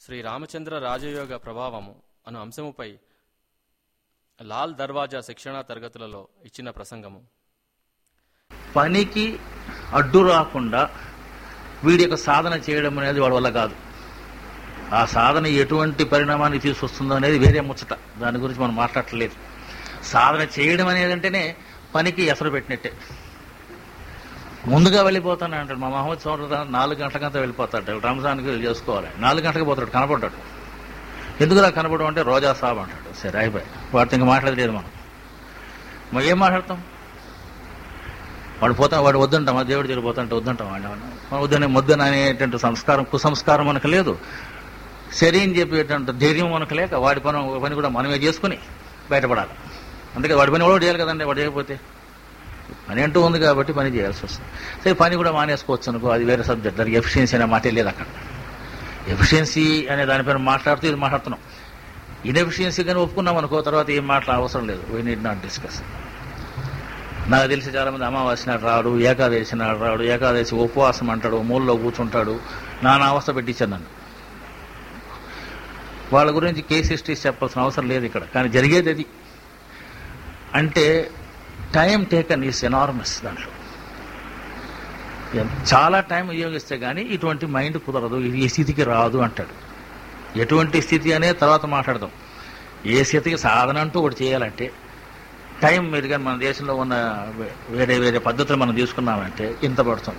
శ్రీ రామచంద్ర రాజయోగ ప్రభావము అను అంశముపై లాల్ దర్వాజా శిక్షణా తరగతులలో ఇచ్చిన ప్రసంగము పనికి అడ్డు రాకుండా వీడి యొక్క సాధన చేయడం అనేది వాడి వల్ల కాదు ఆ సాధన ఎటువంటి పరిణామాన్ని తీసుకొస్తుందో అనేది వేరే ముచ్చట దాని గురించి మనం మాట్లాడట్లేదు సాధన చేయడం అనేది అంటేనే పనికి ఎసరు పెట్టినట్టే ముందుగా వెళ్ళిపోతాను అంటాడు మా మహమ్మద్ సోదరు నాలుగు గంటలకంతా వెళ్ళిపోతాడు రంజాన్కి వెళ్ళి చేసుకోవాలి నాలుగు గంటలకు పోతాడు కనపడ్డాడు ఎందుకులా కనపడడం అంటే రోజా సాబ్ అంటాడు సరే అయిపోయి వాడితో ఇంకా మాట్లాడలేదు మనం మరి ఏం మాట్లాడతాం వాడు పోతా వాడు వద్దంటాం దేవుడు దగ్గర పోతుంటే వద్దంటాం వాడిని మనం వద్దని వద్దని అనేటువంటి సంస్కారం కుసంస్కారం మనకు లేదు సరే అని చెప్పేటువంటి ధైర్యం మనకు లేక వాడి పని పని కూడా మనమే చేసుకుని బయటపడాలి అందుకే వాడి పని కూడా చేయాలి కదండి వాడు చేయకపోతే పని అంటూ ఉంది కాబట్టి పని చేయాల్సి వస్తుంది సరే పని కూడా మానేసుకోవచ్చు అనుకో అది వేరే సబ్జెక్ట్ దానికి ఎఫిషియన్సీ అనే మాటే లేదు అక్కడ ఎఫిషియన్సీ అనే దానిపైన మాట్లాడుతూ ఇది మాట్లాడుతున్నాం ఇన్ఎఫిషియన్సీ కానీ ఒప్పుకున్నాం అనుకో తర్వాత ఏం మాటలు అవసరం లేదు వీ నీడ్ నాట్ డిస్కస్ నాకు తెలిసి చాలా మంది అమావాస్య నాడు రాడు ఏకాదశి నాడు రాడు ఏకాదశి ఉపవాసం అంటాడు మూలలో కూర్చుంటాడు నానా అవస్థ పెట్టించాను నన్ను వాళ్ళ గురించి కేస్ హిస్టరీస్ చెప్పాల్సిన అవసరం లేదు ఇక్కడ కానీ జరిగేది అది అంటే టైం టేకన్ ఈస్ ఎనార్మస్ దాంట్లో చాలా టైం వినియోగిస్తే కానీ ఇటువంటి మైండ్ కుదరదు ఇది ఈ స్థితికి రాదు అంటాడు ఎటువంటి స్థితి అనే తర్వాత మాట్లాడదాం ఏ స్థితికి సాధన అంటూ ఒకటి చేయాలంటే టైం మీరు కానీ మన దేశంలో ఉన్న వేరే వేరే పద్ధతులు మనం తీసుకున్నామంటే ఇంత పడుతుంది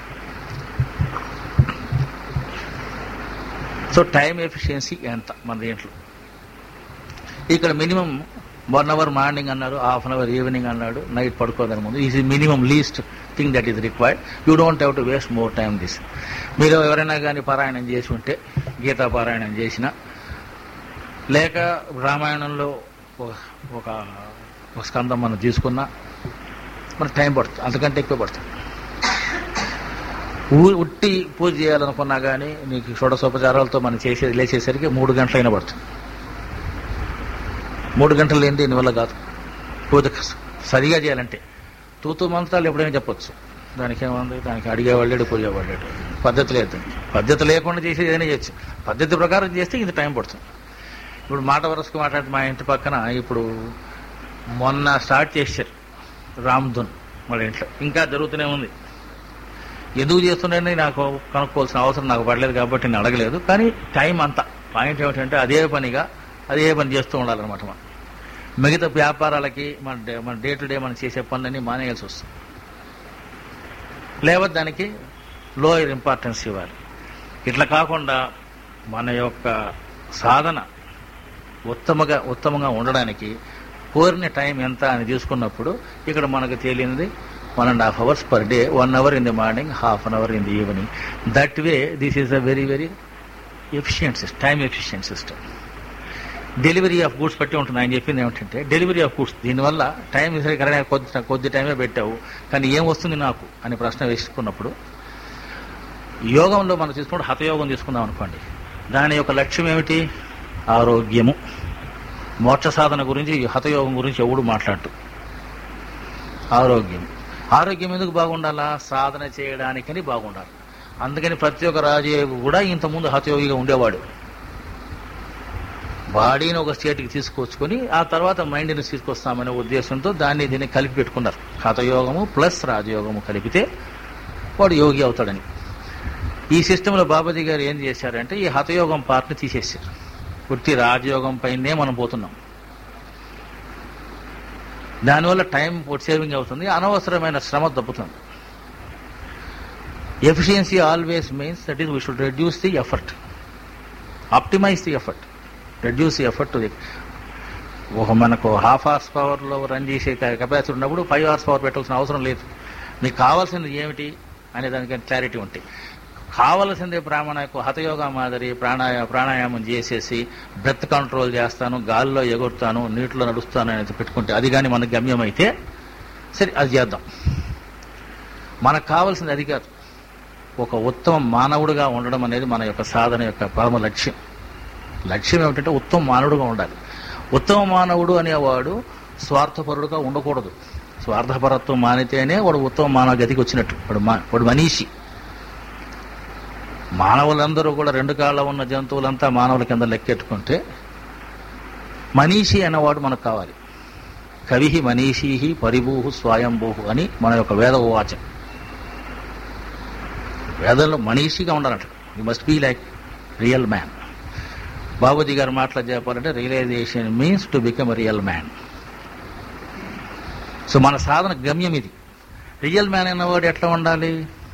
సో టైం ఎఫిషియన్సీ ఎంత మన దీంట్లో ఇక్కడ మినిమం వన్ అవర్ మార్నింగ్ అన్నారు హాఫ్ అన్ అవర్ ఈవినింగ్ అన్నాడు నైట్ పడుకోదని ముందు is minimum least thing that is required you don't have to waste more time this మీరు ఎవరైనా కానీ పారాయణం చేసి ఉంటే గీతా పారాయణం చేసిన లేక రామాయణంలో ఒక- ఒక ఒక స్కందం మనం తీసుకున్నా మనకు టైం పడుతుంది అంతకంటే ఎక్కువ పడుతుంది ఊ- ఉట్టి పూజ చేయాలనుకున్నా కానీ నీకు షోడసోపచారాలతో మనం చేసేది లేచేసరికి మూడు గంటలైనా పడుతుంది మూడు గంటలు ఏంటి దీనివల్ల కాదు పూజ సరిగా చేయాలంటే తూతూ మంత్రాలు ఎప్పుడైనా చెప్పొచ్చు దానికి ఏముంది దానికి అడిగేవాళ్ళేడు పూజేవాళ్ళేడు పద్ధతి లేదు దానికి. పద్ధతి లేకుండా చేసేది ఏదైనా చేయొచ్చు పద్ధతి ప్రకారం చేస్తే ఇంత టైం పడుతుంది ఇప్పుడు మాట వరసకు మాట్లాడితే మా ఇంటి పక్కన ఇప్పుడు మొన్న స్టార్ట్ చేశారు రామ్ధున్ వాళ్ళ ఇంట్లో ఇంకా జరుగుతూనే ఉంది ఎందుకు చేస్తున్నారని నాకు కనుక్కోవాల్సిన అవసరం నాకు పడలేదు కాబట్టి నేను అడగలేదు కానీ టైం అంతా పాయింట్ ఏమిటంటే అదే పనిగా అదే పని చేస్తూ ఉండాలన్నమాట మనం మిగతా వ్యాపారాలకి మన డే మన డే టు డే మనం చేసే పనులన్నీ మానేయాల్సి వస్తుంది లేకపోతే దానికి లోయర్ ఇంపార్టెన్స్ ఇవ్వాలి ఇట్లా కాకుండా మన యొక్క సాధన ఉత్తమగా ఉత్తమంగా ఉండడానికి కోరిన టైం ఎంత అని చూసుకున్నప్పుడు ఇక్కడ మనకు తేలినది one and half hours per day one hour in the morning half an hour in the evening that way this is a very very efficient system time efficient system delivery of goods బట్టి ఉంటుంది ఆయన చెప్పింది ఏమిటంటే delivery of goods దీనివల్ల time correct కొద్ది కొద్ది టైమే పెట్టావు కానీ ఏం వస్తుంది నాకు అని ప్రశ్న వేసుకున్నప్పుడు యోగంలో మనం తీసుకుంటే హతయోగం తీసుకుందాం అనుకోండి దాని యొక్క లక్ష్యం ఏమిటి ఆరోగ్యము మోక్ష సాధన గురించి ఈ హతయోగం గురించి ఎవడు మాట్లాడు ఆరోగ్యం ఆరోగ్యం ఎందుకు బాగుండాలా సాధన చేయడానికని బాగుండాలి అందుకని ప్రతి ఒక్క రాజయోగి కూడా ఇంతకుముందు హతయోగిగా ఉండేవాడు బాడీని ఒక స్టేట్కి తీసుకొచ్చుకొని ఆ తర్వాత మైండ్ని తీసుకొస్తామనే ఉద్దేశంతో దాన్ని దీన్ని కలిపి పెట్టుకున్నారు హతయోగము ప్లస్ రాజయోగము కలిపితే వాడు యోగి అవుతాడని ఈ సిస్టంలో బాబాజీ గారు ఏం చేశారంటే ఈ హతయోగం పార్ట్ని తీసేశారు పుట్టి రాజయోగం పైనే మనం పోతున్నాం దానివల్ల టైం సేవింగ్ అవుతుంది అనవసరమైన శ్రమ దప్పుతుంది efficiency always means that is we should reduce the effort optimise the effort reduce the effort the ఒక మనకు హాఫ్ అవర్స్ పవర్లో రన్ చేసే కెపాసిటీ ఉన్నప్పుడు ఫైవ్ అవర్స్ పవర్ పెట్టాల్సిన అవసరం లేదు మీకు కావాల్సింది ఏమిటి అనే దానికి క్లారిటీ ఉంటాయి కావలసిందే ప్రాణాయామ హతయోగ మాదిరి ప్రాణాయా ప్రాణాయామం చేసేసి బ్రెత్ కంట్రోల్ చేస్తాను గాల్లో ఎగురుతాను నీటిలో నడుస్తాను అనేది పెట్టుకుంటే అది కానీ మనకు గమ్యం అయితే సరే అది చేద్దాం మనకు కావాల్సింది అది కాదు ఒక ఉత్తమ మానవుడిగా ఉండడం అనేది మన యొక్క సాధన యొక్క పరమ లక్ష్యం లక్ష్యం ఏమిటంటే ఉత్తమ మానవుడుగా ఉండాలి ఉత్తమ మానవుడు అనేవాడు స్వార్థపరుడుగా ఉండకూడదు స్వార్థపరత్వం మానితేనే వాడు ఉత్తమ మానవ గతికి వచ్చినట్టు వాడు మా- వాడు మనీషి మానవులందరూ కూడా రెండు కాళ్ళ ఉన్న జంతువులంతా మానవుల కింద లెక్కెట్టుకుంటే మనీషి అనేవాడు మనకు కావాలి కవి మనీషీ పరిభూహు స్వయంభూహు అని మన యొక్క వేద వాచం వేదంలో మనీషిగా ఉండాలంట you must be like real man Babuji garu మాటలు చెప్పాలంటే realisation means to become real man so మన సాధన గమ్యం ఇది రియల్ మ్యాన్ అన్నవాడు ఎట్లా ఉండాలి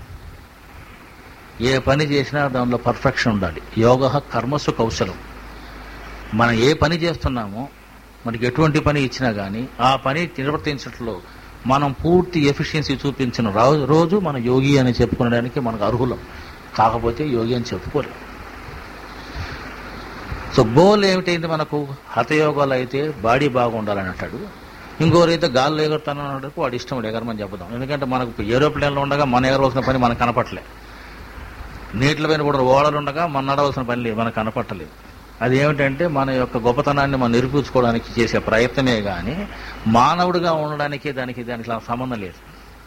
ఏ పని చేసినా దానిలో పర్ఫెక్షన్ ఉండాలి యోగ కర్మసు కౌశలం మనం ఏ పని చేస్తున్నామో మనకి ఎటువంటి పని ఇచ్చినా కానీ ఆ పని నిర్వర్తించట్లో మనం పూర్తి ఎఫిషియన్సీ చూపించిన రా- రోజు మన యోగి అని చెప్పుకోవడానికి మనకు అర్హులం కాకపోతే యోగి అని చెప్పుకోలేం సో గోల్ ఏమిటైంది మనకు హతయోగాలు అయితే బాడీ బాగుండాలని అంటాడు ఇంకోరైతే గాల్లో ఎగురుతానని అన్నాడు వాడు ఇష్టం వాడు ఎగరమని చెప్దాం ఎందుకంటే మనకు ఏరోప్లేన్లో ఉండగా మన ఎగరవలసిన పని మనకు కనపట్లే నీటిలో పైన కూడా ఓడలు ఉండగా మన నడవలసిన పని లేదు మనకు కనపట్టలేదు అది ఏమిటంటే మన యొక్క గొప్పతనాన్ని మనం నిరూపించుకోవడానికి చేసే ప్రయత్నమే కానీ మానవుడిగా ఉండడానికి దానికి దానికి అసలు సంబంధం లేదు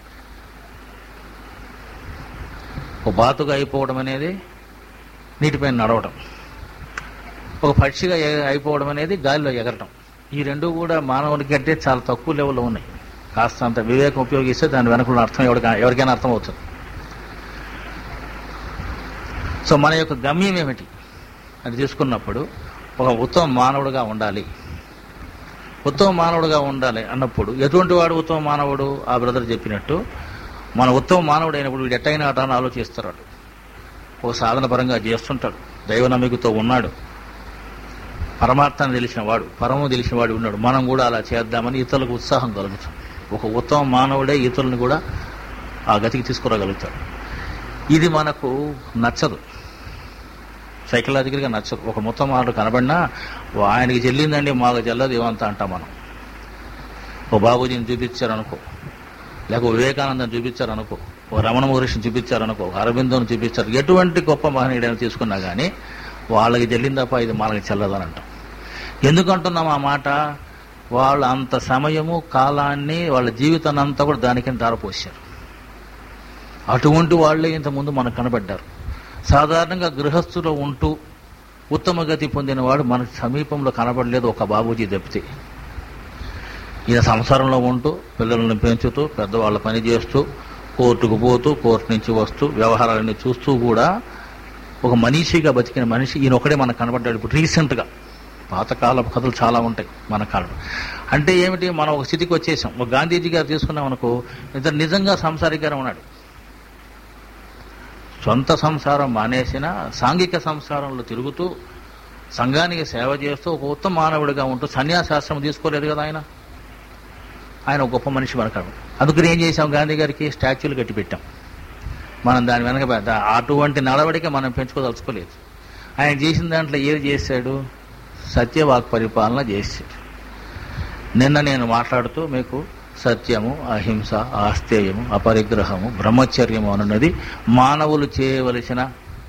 ఒక బాతుగా అయిపోవడం అనేది నీటిపైన నడవటం ఒక పక్షిగా ఎ- అయిపోవడం అనేది గాలిలో ఎగరటం ఈ రెండు కూడా మానవునికి అంటే చాలా తక్కువ లెవెల్లో ఉన్నాయి కాస్త అంత వివేకం ఉపయోగిస్తే దాని వెనకున్న అర్థం ఎవరికైనా ఎవరికైనా అర్థం అవుతుంది సో మన యొక్క గమ్యం ఏమిటి అని తీసుకున్నప్పుడు ఒక ఉత్తమ మానవుడిగా ఉండాలి ఉత్తమ మానవుడిగా ఉండాలి అన్నప్పుడు ఎటువంటి వాడు ఉత్తమ మానవుడు ఆ బ్రదర్ చెప్పినట్టు మన ఉత్తమ మానవుడు అయినప్పుడు వీడు ఎట్టయినా అట అని ఆలోచిస్తాడు వాడు. ఒక సాధన పరంగా చేస్తుంటాడు దైవ నమ్మికతో ఉన్నాడు పరమార్థాన్ని తెలిసిన వాడు పరము తెలిసిన వాడు ఉన్నాడు మనం కూడా అలా చేద్దామని ఇతరులకు ఉత్సాహం కలుగుతాం ఒక ఉత్తమ మానవుడే ఇతరులను కూడా ఆ గతికి తీసుకురాగలుగుతాడు ఇది మనకు నచ్చదు సైకలాజికల్గా నచ్చదు ఒక మొత్తం మాటలు కనబడినా "ఓ ఆయనకి చెల్లిందండి మాకు చెల్లదు ఏమంతా అంటాం మనం ఓ బాబూజీని చూపించారనుకో లేక ఓ వివేకానందం చూపించారనుకో ఓ రమణ మహర్షిని చూపించారనుకో ఒక అరవిందోని చూపించారు ఎటువంటి గొప్ప మహనీయుడైనా తీసుకున్నా కానీ వాళ్ళకి చెల్లిందప్ప ఇది మనకి చెల్లదని అంటాం ఎందుకంటున్నాం ఆ మాట వాళ్ళు అంత సమయము కాలాన్ని వాళ్ళ జీవితాన్ని అంతా కూడా దానికని దారపోసారు అటువంటి వాళ్ళే ఇంతకుముందు మనకు కనబడ్డారు సాధారణంగా గృహస్థులో ఉంటూ ఉత్తమ గతి పొందినవాడు మనకు సమీపంలో కనబడలేదు ఒక బాబూజీ తప్పితే ఈయన సంసారంలో ఉంటూ పిల్లల్ని పెంచుతూ పెద్దవాళ్ళ పని చేస్తూ కోర్టుకు పోతూ కోర్టు నుంచి వస్తూ వ్యవహారాలన్నీ చూస్తూ కూడా ఒక మనిషిగా బతికిన మనిషి ఈయన ఒకడే మనకు కనబడ్డాడు ఇప్పుడు రీసెంట్గా పాతకాల కథలు చాలా ఉంటాయి మన కాలం అంటే ఏమిటి మనం ఒక స్థితికి వచ్చేసాం ఒక గాంధీజీ గారు తీసుకున్నాం అనుకో ఇతను నిజంగా సంసారిగానే ఉన్నాడు సొంత సంసారం మానేసిన సాంఘిక సంసారంలో తిరుగుతూ సంఘానికి సేవ చేస్తూ ఒక ఉత్తమ మానవుడిగా ఉంటూ సన్యాసాశ్రమం తీసుకోలేదు కదా ఆయన ఆయన ఒక గొప్ప మనిషి మనకు అందుకని ఏం చేశాం గాంధీ గారికి స్టాచ్యూలు కట్టి పెట్టాం మనం దాని వెనక పెద్ద అటువంటి నడవడిక మనం పెంచుకోదలుచుకోలేదు ఆయన చేసిన దాంట్లో ఏది చేశాడు సత్యవాక్ పరిపాలన చేశాడు నిన్న నేను మాట్లాడుతూ మీకు సత్యము అహింస ఆస్తేయము అపరిగ్రహము బ్రహ్మచర్యము అన్నది మానవులు చేయవలసిన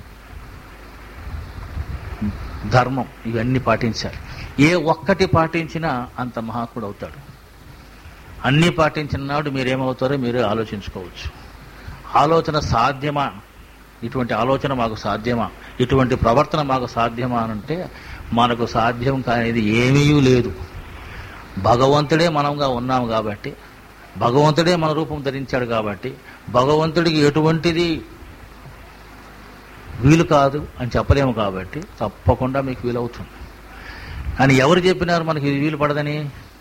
ధర్మం ఇవన్నీ పాటించాలి ఏ ఒక్కటి పాటించినా అంత మహాత్ముడు అవుతాడు అన్ని పాటించిన నాడు మీరేమవుతారో మీరే ఆలోచించుకోవచ్చు ఆలోచన సాధ్యమా ఇటువంటి ఆలోచన మాకు సాధ్యమా ఇటువంటి ప్రవర్తన మాకు సాధ్యమా అనంటే మనకు సాధ్యం కానిది ఏమీ లేదు భగవంతుడే మనంగా ఉన్నాం కాబట్టి భగవంతుడే మన రూపం ధరించాడు కాబట్టి భగవంతుడికి ఎటువంటిది వీలు కాదు అని చెప్పలేము కాబట్టి తప్పకుండా మీకు వీలవుతుంది కానీ ఎవరు చెప్పినారు మనకి ఇది వీలు పడదని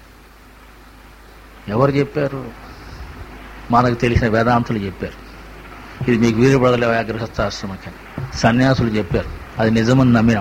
ఎవరు చెప్పారు మనకు తెలిసిన వేదాంతులు చెప్పారు ఇది మీకు వీలు పడలేవు గృహస్థాశ్రమకి సన్యాసులు చెప్పారు అది నిజమని నమ్మినాం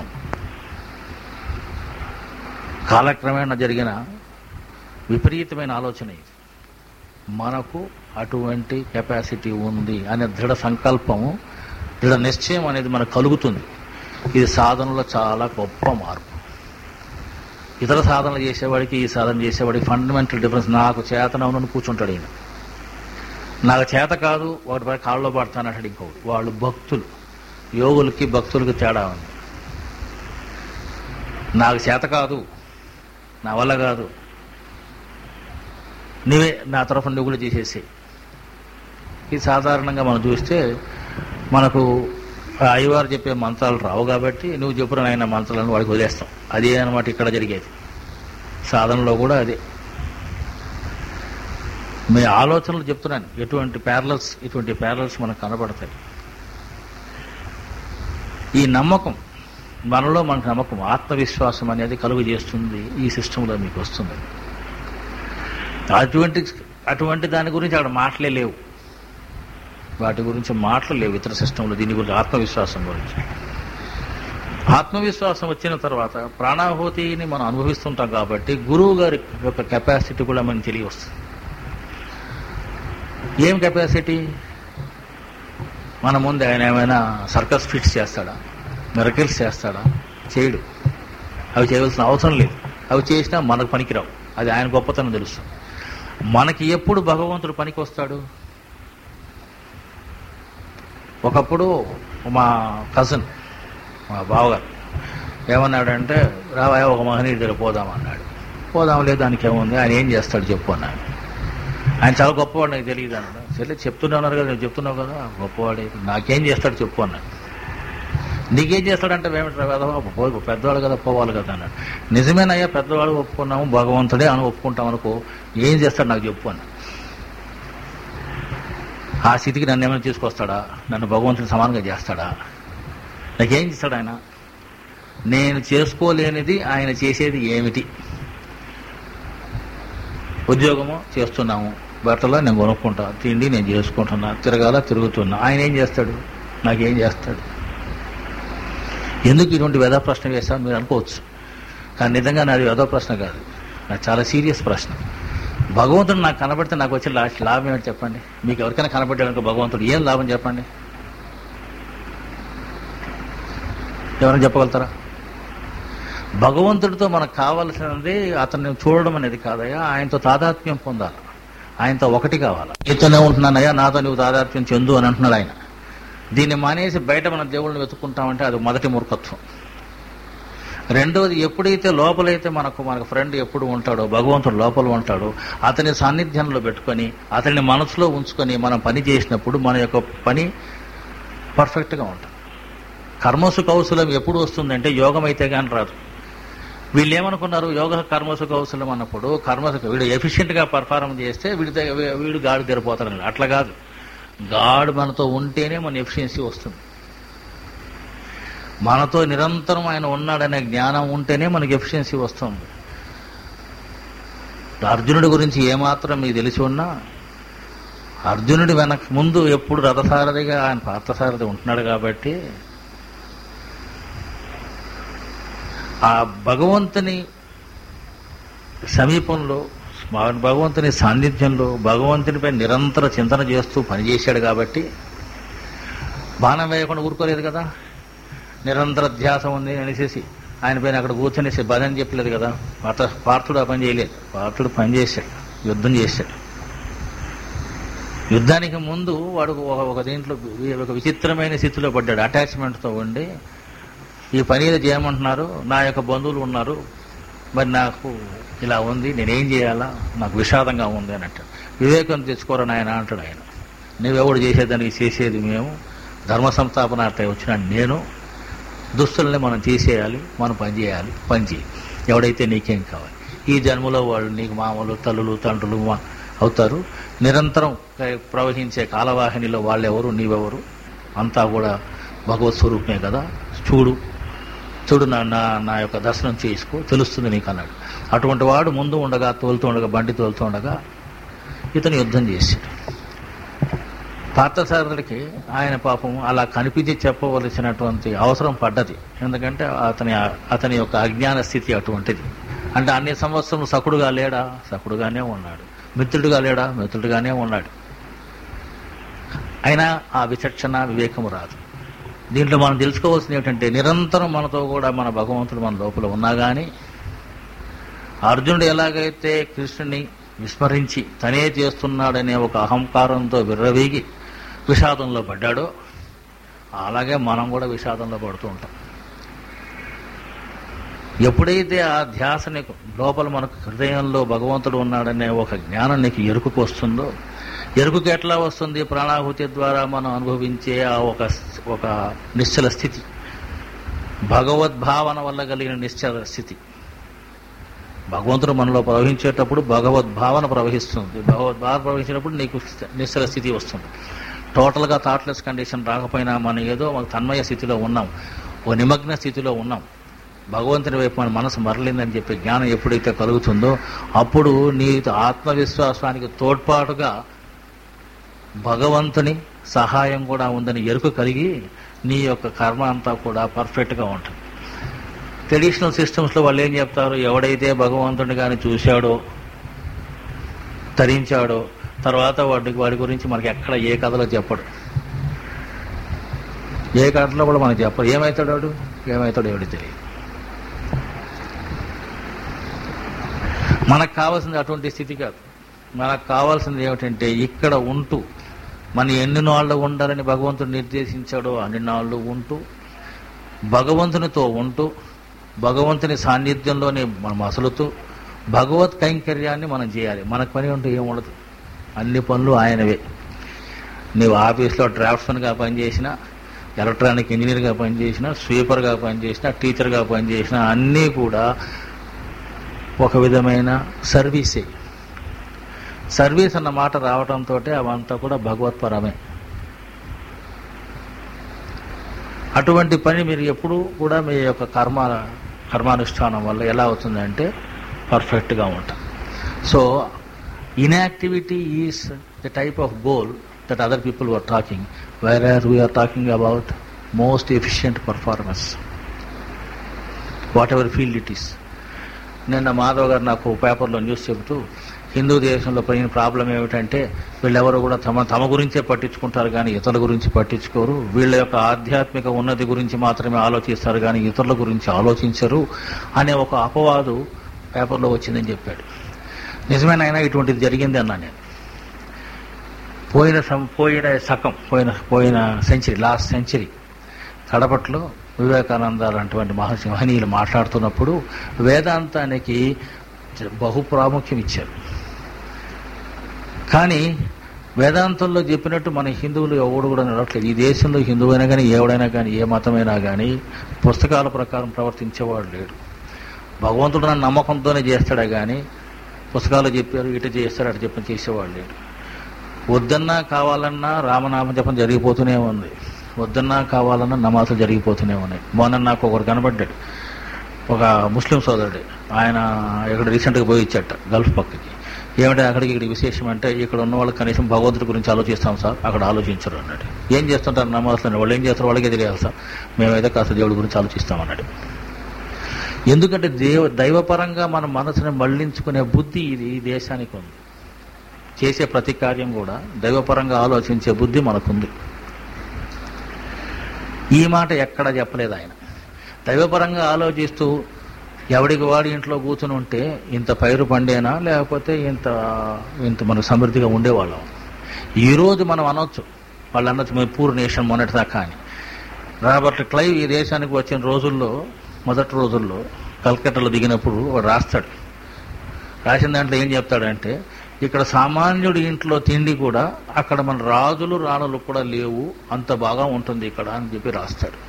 కాలక్రమేణా జరిగిన విపరీతమైన ఆలోచన ఇది మనకు అటువంటి కెపాసిటీ ఉంది అనే దృఢ సంకల్పము దృఢ నిశ్చయం అనేది మనకు కలుగుతుంది ఇది సాధనలో చాలా గొప్ప మార్పు ఇతర సాధనలు చేసేవాడికి ఈ సాధన చేసేవాడికి ఫండమెంటల్ డిఫరెన్స్ నాకు చేతనవునని కూర్చుంటాడు ఈయన నాకు చేత కాదు ఒకటి పై కాళ్ళలో పడతానంటాడు ఇంకొకటి వాళ్ళు భక్తులు యోగులకి భక్తులకి తేడా ఉంది నాకు చేత కాదు నా వల్ల కాదు నీవే నా తరఫున నువ్వు కూడా చేసేసి ఇది సాధారణంగా మనం చూస్తే మనకు ఆ అయ్యవారు చెప్పే మంత్రాలు రావు కాబట్టి నువ్వు చెప్పిన ఆయన మంత్రాలను వాడికి వదిలేస్తాం అదే అనమాట ఇక్కడ జరిగేది సాధనలో కూడా అదే మీ ఆలోచనలు చెప్తున్నాను ఎటువంటి ప్యారలల్స్ ఇటువంటి ప్యారలల్స్ మనకు కనబడతాయి ఈ నమ్మకం మనలో మనకు నమ్మకం ఆత్మవిశ్వాసం అనేది కలుగు చేస్తుంది ఈ సిస్టంలో మీకు వస్తుంది అటువంటి అటువంటి దాని గురించి అక్కడ మాటలే లేవు వాటి గురించి మాటలు లేవు ఇతర సిస్టంలో దీని గురించి ఆత్మవిశ్వాసం గురించి ఆత్మవిశ్వాసం వచ్చిన తర్వాత ప్రాణాహుతిని మనం అనుభవిస్తుంటాం కాబట్టి గురువు గారి యొక్క కెపాసిటీ కూడా మనకి తెలియ వస్తుంది ఏం కెపాసిటీ మన ముందు ఆయన ఏమైనా సర్కస్ ఫిట్స్ చేస్తాడా మిరకిల్స్ చేస్తాడా చేయడు అవి చేయవలసిన అవసరం లేదు అవి చేసినా మనకు పనికిరావు అది ఆయన గొప్పతనం తెలుసు మనకి ఎప్పుడు భగవంతుడు పనికి వస్తాడు ఒకప్పుడు మా కజిన్ మా బావగారు ఏమన్నాడంటే రావా ఒక మహనీయుడి దగ్గర పోదాం అన్నాడు పోదాం లేదు దానికి ఏముంది ఆయన ఏం చేస్తాడు చెప్పు అన్నాడు ఆయన చాలా గొప్పవాడు నాకు తెలియదు అన్నాడు సరే చెప్తున్నారు కదా నేను చెప్తున్నావు కదా గొప్పవాడే నాకేం చేస్తాడు చెప్పు అన్నాడు నీకేం చేస్తాడంటే ఏమిటి కదా పెద్దవాడు కదా పోవాలి కదా అన్నాడు నిజమేనయ్యా పెద్దవాడు ఒప్పుకున్నాము భగవంతుడే అని ఒప్పుకుంటాం అనుకో ఏం చేస్తాడు నాకు చెప్పు అన్నాడు ఆ స్థితికి నన్ను ఏమైనా తీసుకొస్తాడా నన్ను భగవంతుని సమానంగా చేస్తాడా నాకేం చేస్తాడు ఆయన నేను చేసుకోలేనిది ఆయన చేసేది ఏమిటి ఉద్యోగము చేస్తున్నాము బట్టలో నేను కొనుక్కుంటా తిండి నేను చేసుకుంటున్నా తిరగాల తిరుగుతున్నా ఆయన ఏం చేస్తాడు నాకేం చేస్తాడు ఎందుకు ఇటువంటి వ్యధ ప్రశ్న వేస్తాను మీరు అనుకోవచ్చు కానీ నిజంగా నాది వ్యధ ప్రశ్న కాదు నాకు చాలా సీరియస్ ప్రశ్న భగవంతుడు నాకు కనబడితే నాకు వచ్చే లాస్ట్ లాభం ఏంటి చెప్పండి మీకు ఎవరికైనా కనబడ్డాడు భగవంతుడు ఏం లాభం చెప్పండి ఎవరైనా చెప్పగలుగుతారా భగవంతుడితో మనకు కావాల్సినది అతన్ని చూడడం అనేది కాదయ్యా ఆయనతో తాదాత్మ్యం పొందాలి ఆయనతో ఒకటి కావాలి నీతోనే ఉంటున్నానయ్యా నాతో నువ్వు తాదాత్మ్యం చెందు అని అంటున్నాడు ఆయన దీన్ని మానేసి బయట మన దేవుళ్ళని వెతుక్కుంటామంటే అది మొదటి మూర్ఖత్వం రెండవది ఎప్పుడైతే లోపలైతే మనకు మనకు ఫ్రెండ్ ఎప్పుడు ఉంటాడో భగవంతుడు లోపల ఉంటాడో అతని సాన్నిధ్యంలో పెట్టుకొని అతని మనసులో ఉంచుకొని మనం పని చేసినప్పుడు మన యొక్క పని పర్ఫెక్ట్గా ఉంటుంది కర్మసు కౌశలం ఎప్పుడు వస్తుందంటే యోగం అయితే కానీ రాదు వీళ్ళు ఏమనుకున్నారు యోగ కర్మసు కౌశలం అన్నప్పుడు కర్మసు వీడు ఎఫిషియెంట్గా పర్ఫార్మ్ చేస్తే వీడి దగ్గర- వీడు గాడు తెరిపోతాడు అట్లా కాదు గాడ్ మనతో ఉంటేనే మన ఎఫిషియన్సీ వస్తుంది మనతో నిరంతరం ఆయన ఉన్నాడనే జ్ఞానం ఉంటేనే మనకి ఎఫిషియన్సీ వస్తుంది అర్జునుడి గురించి ఏమాత్రం మీకు తెలిసి ఉన్నా అర్జునుడి వెనక ముందు ఎప్పుడు రథసారథిగా ఆయన పార్థసారథి ఉంటున్నాడు కాబట్టి ఆ భగవంతుని సమీపంలో భగవంతుని సాన్నిధ్యంలో భగవంతునిపై నిరంతర చింతన చేస్తూ పనిచేశాడు కాబట్టి బాణం వేయకుండా ఊరుకోలేదు కదా నిరంతర ధ్యాస ఉంది అనేసి ఆయన పైన అక్కడ కూర్చొనేసి భజన చెప్పలేదు కదా పార్థ పార్థుడు ఆ పని చేయలేదు పార్థుడు పని చేశాడు యుద్ధం చేశాడు యుద్ధానికి ముందు వాడు ఒక ఒక దీంట్లో ఒక విచిత్రమైన స్థితిలో పడ్డాడు అటాచ్మెంట్తో ఉండి ఈ పని ఏదో చేయమంటున్నారు నా యొక్క బంధువులు ఉన్నారు మరి నాకు ఇలా ఉంది నేనేం చేయాలా నాకు విషాదంగా ఉంది అని అంటాడు వివేకం తెచ్చుకోరని ఆయన అంటాడు ఆయన నువ్వెవడు చేసేదానికి చేసేది మేము ధర్మ సంస్థాపనార్థం వచ్చిన నేను దుస్తుల్ని మనం తీసేయాలి మనం పని చేయాలి పని చేయి ఎవడైతే నీకేం కావాలి ఈ జన్మలో వాళ్ళు నీకు మామూలు తల్లులు తండ్రులు మా- అవుతారు నిరంతరం క- ప్రవహించే కాలవాహినిలో వాళ్ళెవరు నీవెవరు అంతా కూడా భగవత్ స్వరూపమే కదా చూడు చూడు నా నా నా యొక్క దర్శనం చేసుకో తెలుస్తుంది నీకు అన్నాడు అటువంటి వాడు ముందు ఉండగా తోలుతూ ఉండగా బండి తోలుతూ ఉండగా ఇతను యుద్ధం చేశాడు పార్థసారథుడికి ఆయన పాపం అలా కనిపించి చెప్పవలసినటువంటి అవసరం పడ్డది ఎందుకంటే అతని అతని యొక్క అజ్ఞాన స్థితి అటువంటిది అంటే అన్ని సంవత్సరం సకుడుగా లేడా సకుడుగానే ఉన్నాడు మిత్రుడుగా లేడా మిత్రుడుగానే ఉన్నాడు అయినా ఆ విచక్షణ వివేకము రాదు దీంట్లో మనం తెలుసుకోవాల్సింది ఏమిటంటే నిరంతరం మనతో కూడా మన భగవంతుడు మన లోపల ఉన్నా కానీ అర్జునుడు ఎలాగైతే కృష్ణుని విస్మరించి తనే చేస్తున్నాడనే ఒక అహంకారంతో విర్రవీగి విషాదంలో పడ్డాడో అలాగే మనం కూడా విషాదంలో పడుతూ ఉంటాం ఎప్పుడైతే ఆ ధ్యాస నీకు లోపల మనకు హృదయంలో భగవంతుడు ఉన్నాడనే ఒక జ్ఞానం నీకు ఎరుకుకు వస్తుందో ఎరుకుకి ఎట్లా వస్తుంది ప్రాణాహుతి ద్వారా మనం అనుభవించే ఆ ఒక ఒక నిశ్చల స్థితి భగవద్భావన వల్ల కలిగిన నిశ్చల స్థితి భగవంతుడు మనలో ప్రవహించేటప్పుడు భగవద్భావన ప్రవహిస్తుంది భగవద్భావన ప్రవహించినప్పుడు నీకు నిశ్చల స్థితి వస్తుంది టోటల్గా థాట్లెస్ కండిషన్ రాకపోయినా మనం ఏదో ఒక తన్మయ స్థితిలో ఉన్నాం ఓ నిమగ్న స్థితిలో ఉన్నాం భగవంతుని వైపు మన మనసు మరలిందని చెప్పి జ్ఞానం ఎప్పుడైతే కలుగుతుందో అప్పుడు నీ ఆత్మవిశ్వాసానికి తోడ్పాటుగా భగవంతుని సహాయం కూడా ఉందని ఎరుక కలిగి నీ యొక్క కర్మ అంతా కూడా పర్ఫెక్ట్గా ఉంటుంది ట్రెడిషనల్ సిస్టమ్స్లో వాళ్ళు ఏం చెప్తారు ఎవడైతే భగవంతుని కానీ చూశాడో తరించాడో తర్వాత వాడికి వాడి గురించి మనకి ఎక్కడ ఏ కథలో చెప్పడు ఏ కథలో కూడా మనకి చెప్పడు ఏమవుతాడు వాడు ఏమవుతాడు ఎవడి తెలియదు మనకు కావాల్సింది అటువంటి స్థితి కాదు మనకు కావాల్సింది ఏమిటంటే ఇక్కడ ఉంటూ మన ఎన్ని నాళ్ళు ఉండాలని భగవంతుడు నిర్దేశించాడో అన్ని నాళ్ళు ఉంటూ భగవంతునితో ఉంటూ భగవంతుని సాన్నిధ్యంలోనే మనం మసలుతూ భగవత్ కైంకర్యాన్ని మనం చేయాలి మనకు పని ఉంటూ ఏముండదు అన్ని పనులు ఆయనవే నీవు ఆఫీస్లో డ్రాఫ్ట్స్మెన్గా పనిచేసినా ఎలక్ట్రానిక్ ఇంజనీర్గా పనిచేసినా స్వీపర్గా పనిచేసినా టీచర్గా పనిచేసినా అన్నీ కూడా ఒక విధమైన సర్వీసే సర్వీస్ అన్న మాట రావడంతో అవంతా కూడా భగవత్పరమే అటువంటి పని మీరు ఎప్పుడు కూడా మీ యొక్క కర్మ కర్మానుష్ఠానం వల్ల ఎలా అవుతుందంటే పర్ఫెక్ట్గా ఉంటాం so inactivity is the type of goal that other people were talking where are we're talking about most efficient performance whatever field it is నిన్న మాధవ్ గారు నాకు పేపర్లో న్యూస్ చెబుతూ హిందూ దేశంలో పోయిన ప్రాబ్లం ఏమిటంటే వీళ్ళెవరు కూడా తమ తమ గురించే పట్టించుకుంటారు కానీ ఇతరుల గురించి పట్టించుకోరు వీళ్ళ యొక్క ఆధ్యాత్మిక ఉన్నతి గురించి మాత్రమే ఆలోచిస్తారు కానీ ఇతరుల గురించి ఆలోచించరు అనే ఒక అపవాదు పేపర్లో వచ్చిందని చెప్పాడు నిజమేనైనా ఇటువంటిది జరిగింది అన్నా నేను పోయిన సం- పోయిన సకం పోయిన పోయిన సెంచరీ లాస్ట్ సెంచరీ కడపట్లో వివేకానంద లాంటి మహర్షి మహనీయులు మాట్లాడుతున్నప్పుడు వేదాంతానికి బహు ప్రాముఖ్యం ఇచ్చారు కానీ వేదాంతంలో చెప్పినట్టు మన హిందువులు ఎవడు కూడా నడవట్లేదు ఈ దేశంలో హిందువైనా కానీ ఎవడైనా కానీ ఏ మతమైనా కానీ పుస్తకాల ప్రకారం ప్రవర్తించేవాడు లేడు భగవంతుడు నా నమ్మకంతోనే చేస్తాడే కానీ పుస్తకాలు చెప్పారు ఇటు చేస్తాడు అటు చెప్పని చేసేవాడు లేడు వద్దన్నా కావాలన్నా రామనామ జపం జరిగిపోతూనే ఉంది వద్దన్నా కావాలన్నా నమాజులు జరిగిపోతూనే ఉన్నాయి మొన్న నాకు ఒకరు కనబడ్డాడు ఒక ముస్లిం సోదరుడు ఆయన ఇక్కడ రీసెంట్గా పోయి ఇచ్చట గల్ఫ్ పక్కకి ఏమిటంటే అక్కడికి ఇక్కడ విశేషం అంటే ఇక్కడ ఉన్న వాళ్ళు కనీసం భగవంతుడి గురించి ఆలోచిస్తాం సార్ అక్కడ ఆలోచించరు అన్నాడు ఏం చేస్తుంటారు నమాజులు వాళ్ళు ఏం చేస్తారు వాళ్ళకే తెలియాలి సార్ మేమైతే కాస్త దేవుడి గురించి ఆలోచిస్తాం అన్నాడు ఎందుకంటే దేవ దైవపరంగా మన మనసుని మళ్లించుకునే బుద్ధి ఇది ఈ దేశానికి ఉంది చేసే ప్రతి కార్యం కూడా దైవపరంగా ఆలోచించే బుద్ధి మనకుంది ఈ మాట ఎక్కడ చెప్పలేదు ఆయన దైవపరంగా ఆలోచిస్తూ ఎవడికి వాడి ఇంట్లో కూర్చుని ఉంటే ఇంత పైరు పండేనా లేకపోతే ఇంత ఇంత మనకు సమృద్ధిగా ఉండేవాళ్ళం ఈరోజు మనం అనొచ్చు వాళ్ళు అనొచ్చు మేము పూర్ నేషన్ మొన్నటిదాకా అని రాబర్ట్ క్లైవ్ ఈ దేశానికి వచ్చిన రోజుల్లో మొదటి రోజుల్లో కల్కట్టాలో దిగినప్పుడు వాడు రాస్తాడు రాసిన దాంట్లో ఏం చెప్తాడంటే ఇక్కడ సామాన్యుడి ఇంట్లో తిండి కూడా అక్కడ మన రాజులు రాణులు కూడా లేవు అంత బాగా ఉంటుంది ఇక్కడ అని చెప్పి రాస్తాడు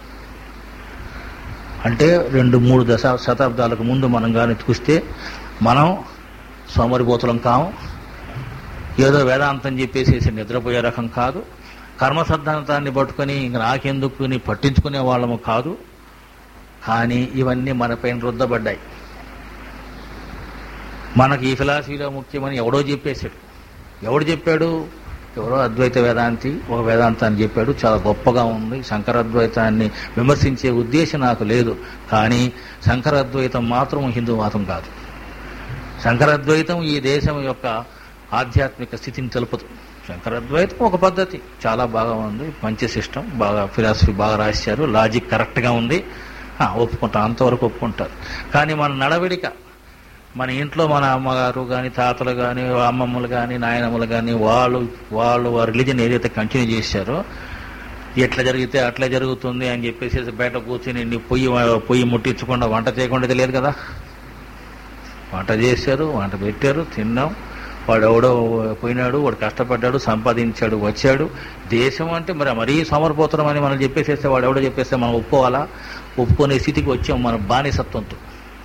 అంటే రెండు మూడు దశ శతాబ్దాలకు ముందు మనం కానీ చూస్తే మనం సోమరిపోతులం కాము ఏదో వేదాంతం చెప్పేసేసి నిద్రపోయే రకం కాదు కర్మ సిద్ధాంతాన్ని పట్టుకొని ఇంక నాకెందుకు అని పట్టించుకునే వాళ్ళము కాదు కానీ ఇవన్నీ మనపైన రుద్దబడ్డాయి మనకి ఈ ఫిలాసఫీలో ముఖ్యమని ఎవడో చెప్పేశాడు ఎవడు చెప్పాడు ఎవరో అద్వైత వేదాంతి ఒక వేదాంతాన్ని చెప్పాడు చాలా గొప్పగా ఉంది శంకరాద్వైతాన్ని విమర్శించే ఉద్దేశం నాకు లేదు కానీ శంకరాద్వైతం మాత్రం హిందూ మతం కాదు శంకరాద్వైతం ఈ దేశం యొక్క ఆధ్యాత్మిక స్థితిని తెలుపుతూ శంకరాద్వైతం ఒక పద్ధతి చాలా బాగా ఉంది మంచి సిస్టమ్ బాగా ఫిలాసఫీ బాగా రాశారు లాజిక్ కరెక్ట్గా ఉంది ఆ, ఒప్పుకుంటాం అంతవరకు ఒప్పుకుంటారు కానీ మన నడవడిక మన ఇంట్లో మన అమ్మగారు కానీ తాతలు కానీ అమ్మమ్మలు కానీ నాయనమ్మలు కానీ వాళ్ళు వాళ్ళు ఆ రిలీజన్ ఏదైతే కంటిన్యూ చేశారో ఎట్లా జరిగితే అట్లా జరుగుతుంది అని చెప్పేసి బయట కూర్చుని నీ పొయ్యి పొయ్యి ముట్టించకుండా వంట చేయకుండా తెలియదు కదా వంట చేశారు వంట పెట్టారు తిన్నాం వాడు ఎవడో పోయినాడు వాడు కష్టపడ్డాడు సంపాదించాడు వచ్చాడు దేశం అంటే మరి మరీ సమర్పోతరం అని మనం చెప్పేసేస్తే వాడు ఎవడో చెప్పేస్తే మనం ఒప్పుకోవాలా ఒప్పుకునే స్థితికి వచ్చాం మన బానిసత్వంతో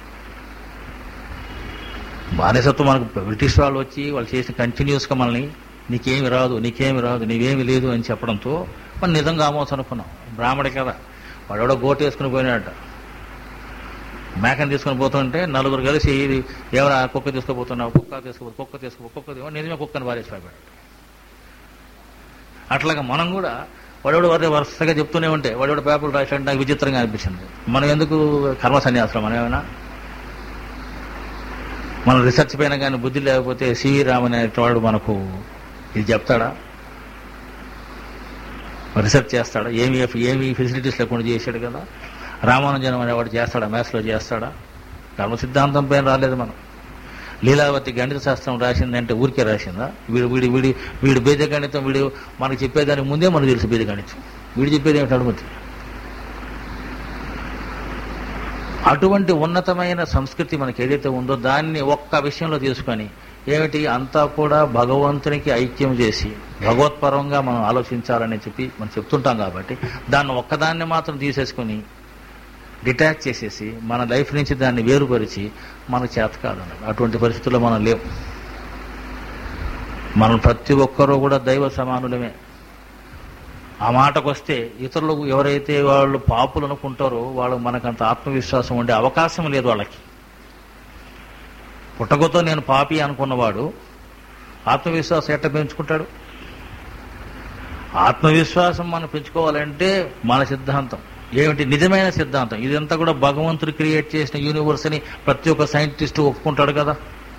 బానిసత్వం మనకు బ్రిటిష్ వాళ్ళు వచ్చి వాళ్ళు చేసిన కంటిన్యూస్గా మనల్ని నీకేమి రాదు నీకేమి రాదు నీవేమి లేదు అని చెప్పడంతో మనం నిజంగా ఆమోసం అనుకున్నాం బ్రాహ్మడి కదా వాడు ఎవడో గోటు వేసుకుని పోయినాడట మేకని తీసుకొని పోతుంటే నలుగురు కలిసి ఇది ఎవరు కుక్క తీసుకుపోతున్నావు కుక్క తీసుకుపో కుక్క తీసుకుపో కుక్క తీసుకో నిజమే కుక్కని వారేసి పడిపోయాడు అట్లాగా మనం కూడా వాడెవడు వారి వరుసగా చెప్తూనే ఉంటే వాడెవడు పేపర్లు రాసాడు నాకు విచిత్రంగా అనిపించింది మనం ఎందుకు కర్మ సన్యాసం మనం ఏమైనా మనం రీసెర్చ్ పైన కానీ బుద్ధి లేకపోతే సివి రామన్ అనేవాడు మనకు ఇది చెప్తాడా రీసెర్చ్ చేస్తాడా ఏమి ఏమి ఫెసిలిటీస్ లేకుండా చేశాడు కదా రామానుజనం అనేవాడు చేస్తాడా మ్యాథ్స్లో చేస్తాడా కర్మ సిద్ధాంతం పైన రాలేదు మనం లీలావతి గణిత శాస్త్రం రాసిందంటే ఊరికే రాసిందా వీడు వీడి వీడి వీడు బీజ గణితం వీడు మనకు చెప్పేదానికి ముందే మనకు తెలుసు బీజ గణితం వీడు చెప్పేది ఏమిటి అనుమతి అటువంటి ఉన్నతమైన సంస్కృతి మనకి ఏదైతే ఉందో దాన్ని ఒక్క విషయంలో తీసుకొని ఏమిటి అంతా కూడా భగవంతునికి ఐక్యం చేసి భగవత్పరంగా మనం ఆలోచించాలని చెప్పి మనం చెప్తుంటాం కాబట్టి దాన్ని ఒక్కదాన్ని మాత్రం తీసేసుకుని డిటాచ్ చేసేసి మన లైఫ్ నుంచి దాన్ని వేరుపరిచి మనకు చేత కాదన్నది అటువంటి పరిస్థితుల్లో మనం లేవు మనం ప్రతి ఒక్కరూ కూడా దైవ సమానులమే ఆ మాటకు వస్తే ఇతరులు ఎవరైతే వాళ్ళు పాపులు అనుకుంటారో వాళ్ళు మనకంత ఆత్మవిశ్వాసం ఉండే అవకాశం లేదు వాళ్ళకి పుట్టకతో నేను పాపి అనుకున్నవాడు ఆత్మవిశ్వాసం ఎట్ట పెంచుకుంటాడు ఆత్మవిశ్వాసం మనం పెంచుకోవాలంటే మన సిద్ధాంతం ఏమిటి నిజమైన సిద్ధాంతం ఇదంతా కూడా భగవంతుడు క్రియేట్ చేసిన యూనివర్స్ అని ప్రతి ఒక్క సైంటిస్ట్ ఒప్పుకుంటాడు కదా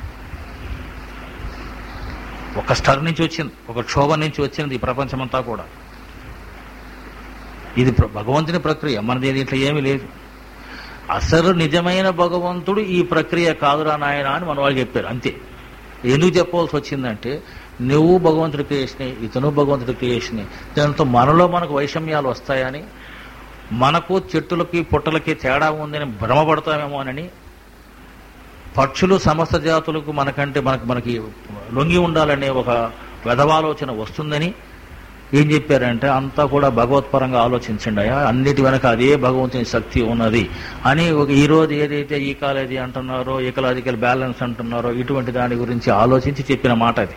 ఒక స్టర్ నుంచి వచ్చింది ఒక క్షోభ నుంచి వచ్చింది ఈ ప్రపంచమంతా కూడా ఇది ప్ర- భగవంతుని ప్రక్రియ మనది దీంట్లో ఏమీ లేదు అసలు నిజమైన భగవంతుడు ఈ ప్రక్రియ కాదురా నాయన అని మన వాళ్ళు చెప్పారు అంతే ఎందుకు చెప్పవలసి వచ్చిందంటే నువ్వు భగవంతుడి క్రియేషనే ఇతను భగవంతుడి క్రియేషనే దాంతో మనలో మనకు వైషమ్యాలు వస్తాయని మనకు చెట్టులకి పుట్టలకి తేడా ఉందని భ్రమపడతామేమో అని పక్షులు సమస్త జాతులకు మనకంటే మనకు మనకి లొంగి ఉండాలనే ఒక వెధవాలోచన వస్తుందని ఏం చెప్పారంటే అంతా కూడా భగవత్పరంగా ఆలోచించండి అయ్యా అన్నిటి వెనక అదే భగవంతుని శక్తి ఉన్నది అని ఒక ఈ రోజు ఏదైతే ఈ కాలేజీ అంటున్నారో ఈకలాజికల్ బ్యాలెన్స్ అంటున్నారో ఇటువంటి దాని గురించి ఆలోచించి చెప్పిన మాట అది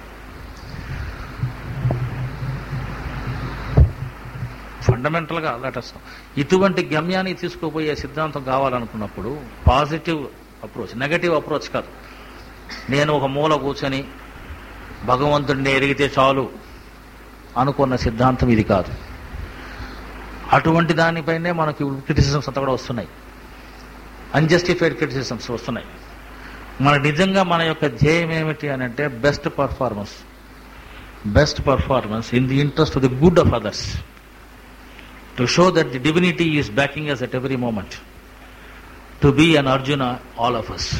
ఫండమెంటల్ గా లెటర్స్ ఇటువంటి గమ్యాన్ని తీసుకుపోయే సిద్ధాంతం కావాలనుకున్నప్పుడు పాజిటివ్ అప్రోచ్ నెగటివ్ అప్రోచ్ కాదు నేను ఒక మూల కూర్చొని భగవంతుడిని ఎరిగితే చాలు అనుకున్న సిద్ధాంతం ఇది కాదు అటువంటి దానిపైనే మనకి క్రిటిసిజమ్స్ అంతా కూడా వస్తున్నాయి అన్జస్టిఫైడ్ క్రిటిసిజమ్స్ వస్తున్నాయి మన నిజంగా మన యొక్క ధ్యేయం ఏమిటి అని అంటే best performance best performance in the interest of the good of others to show that the divinity is backing us at every moment to be an Arjuna all of us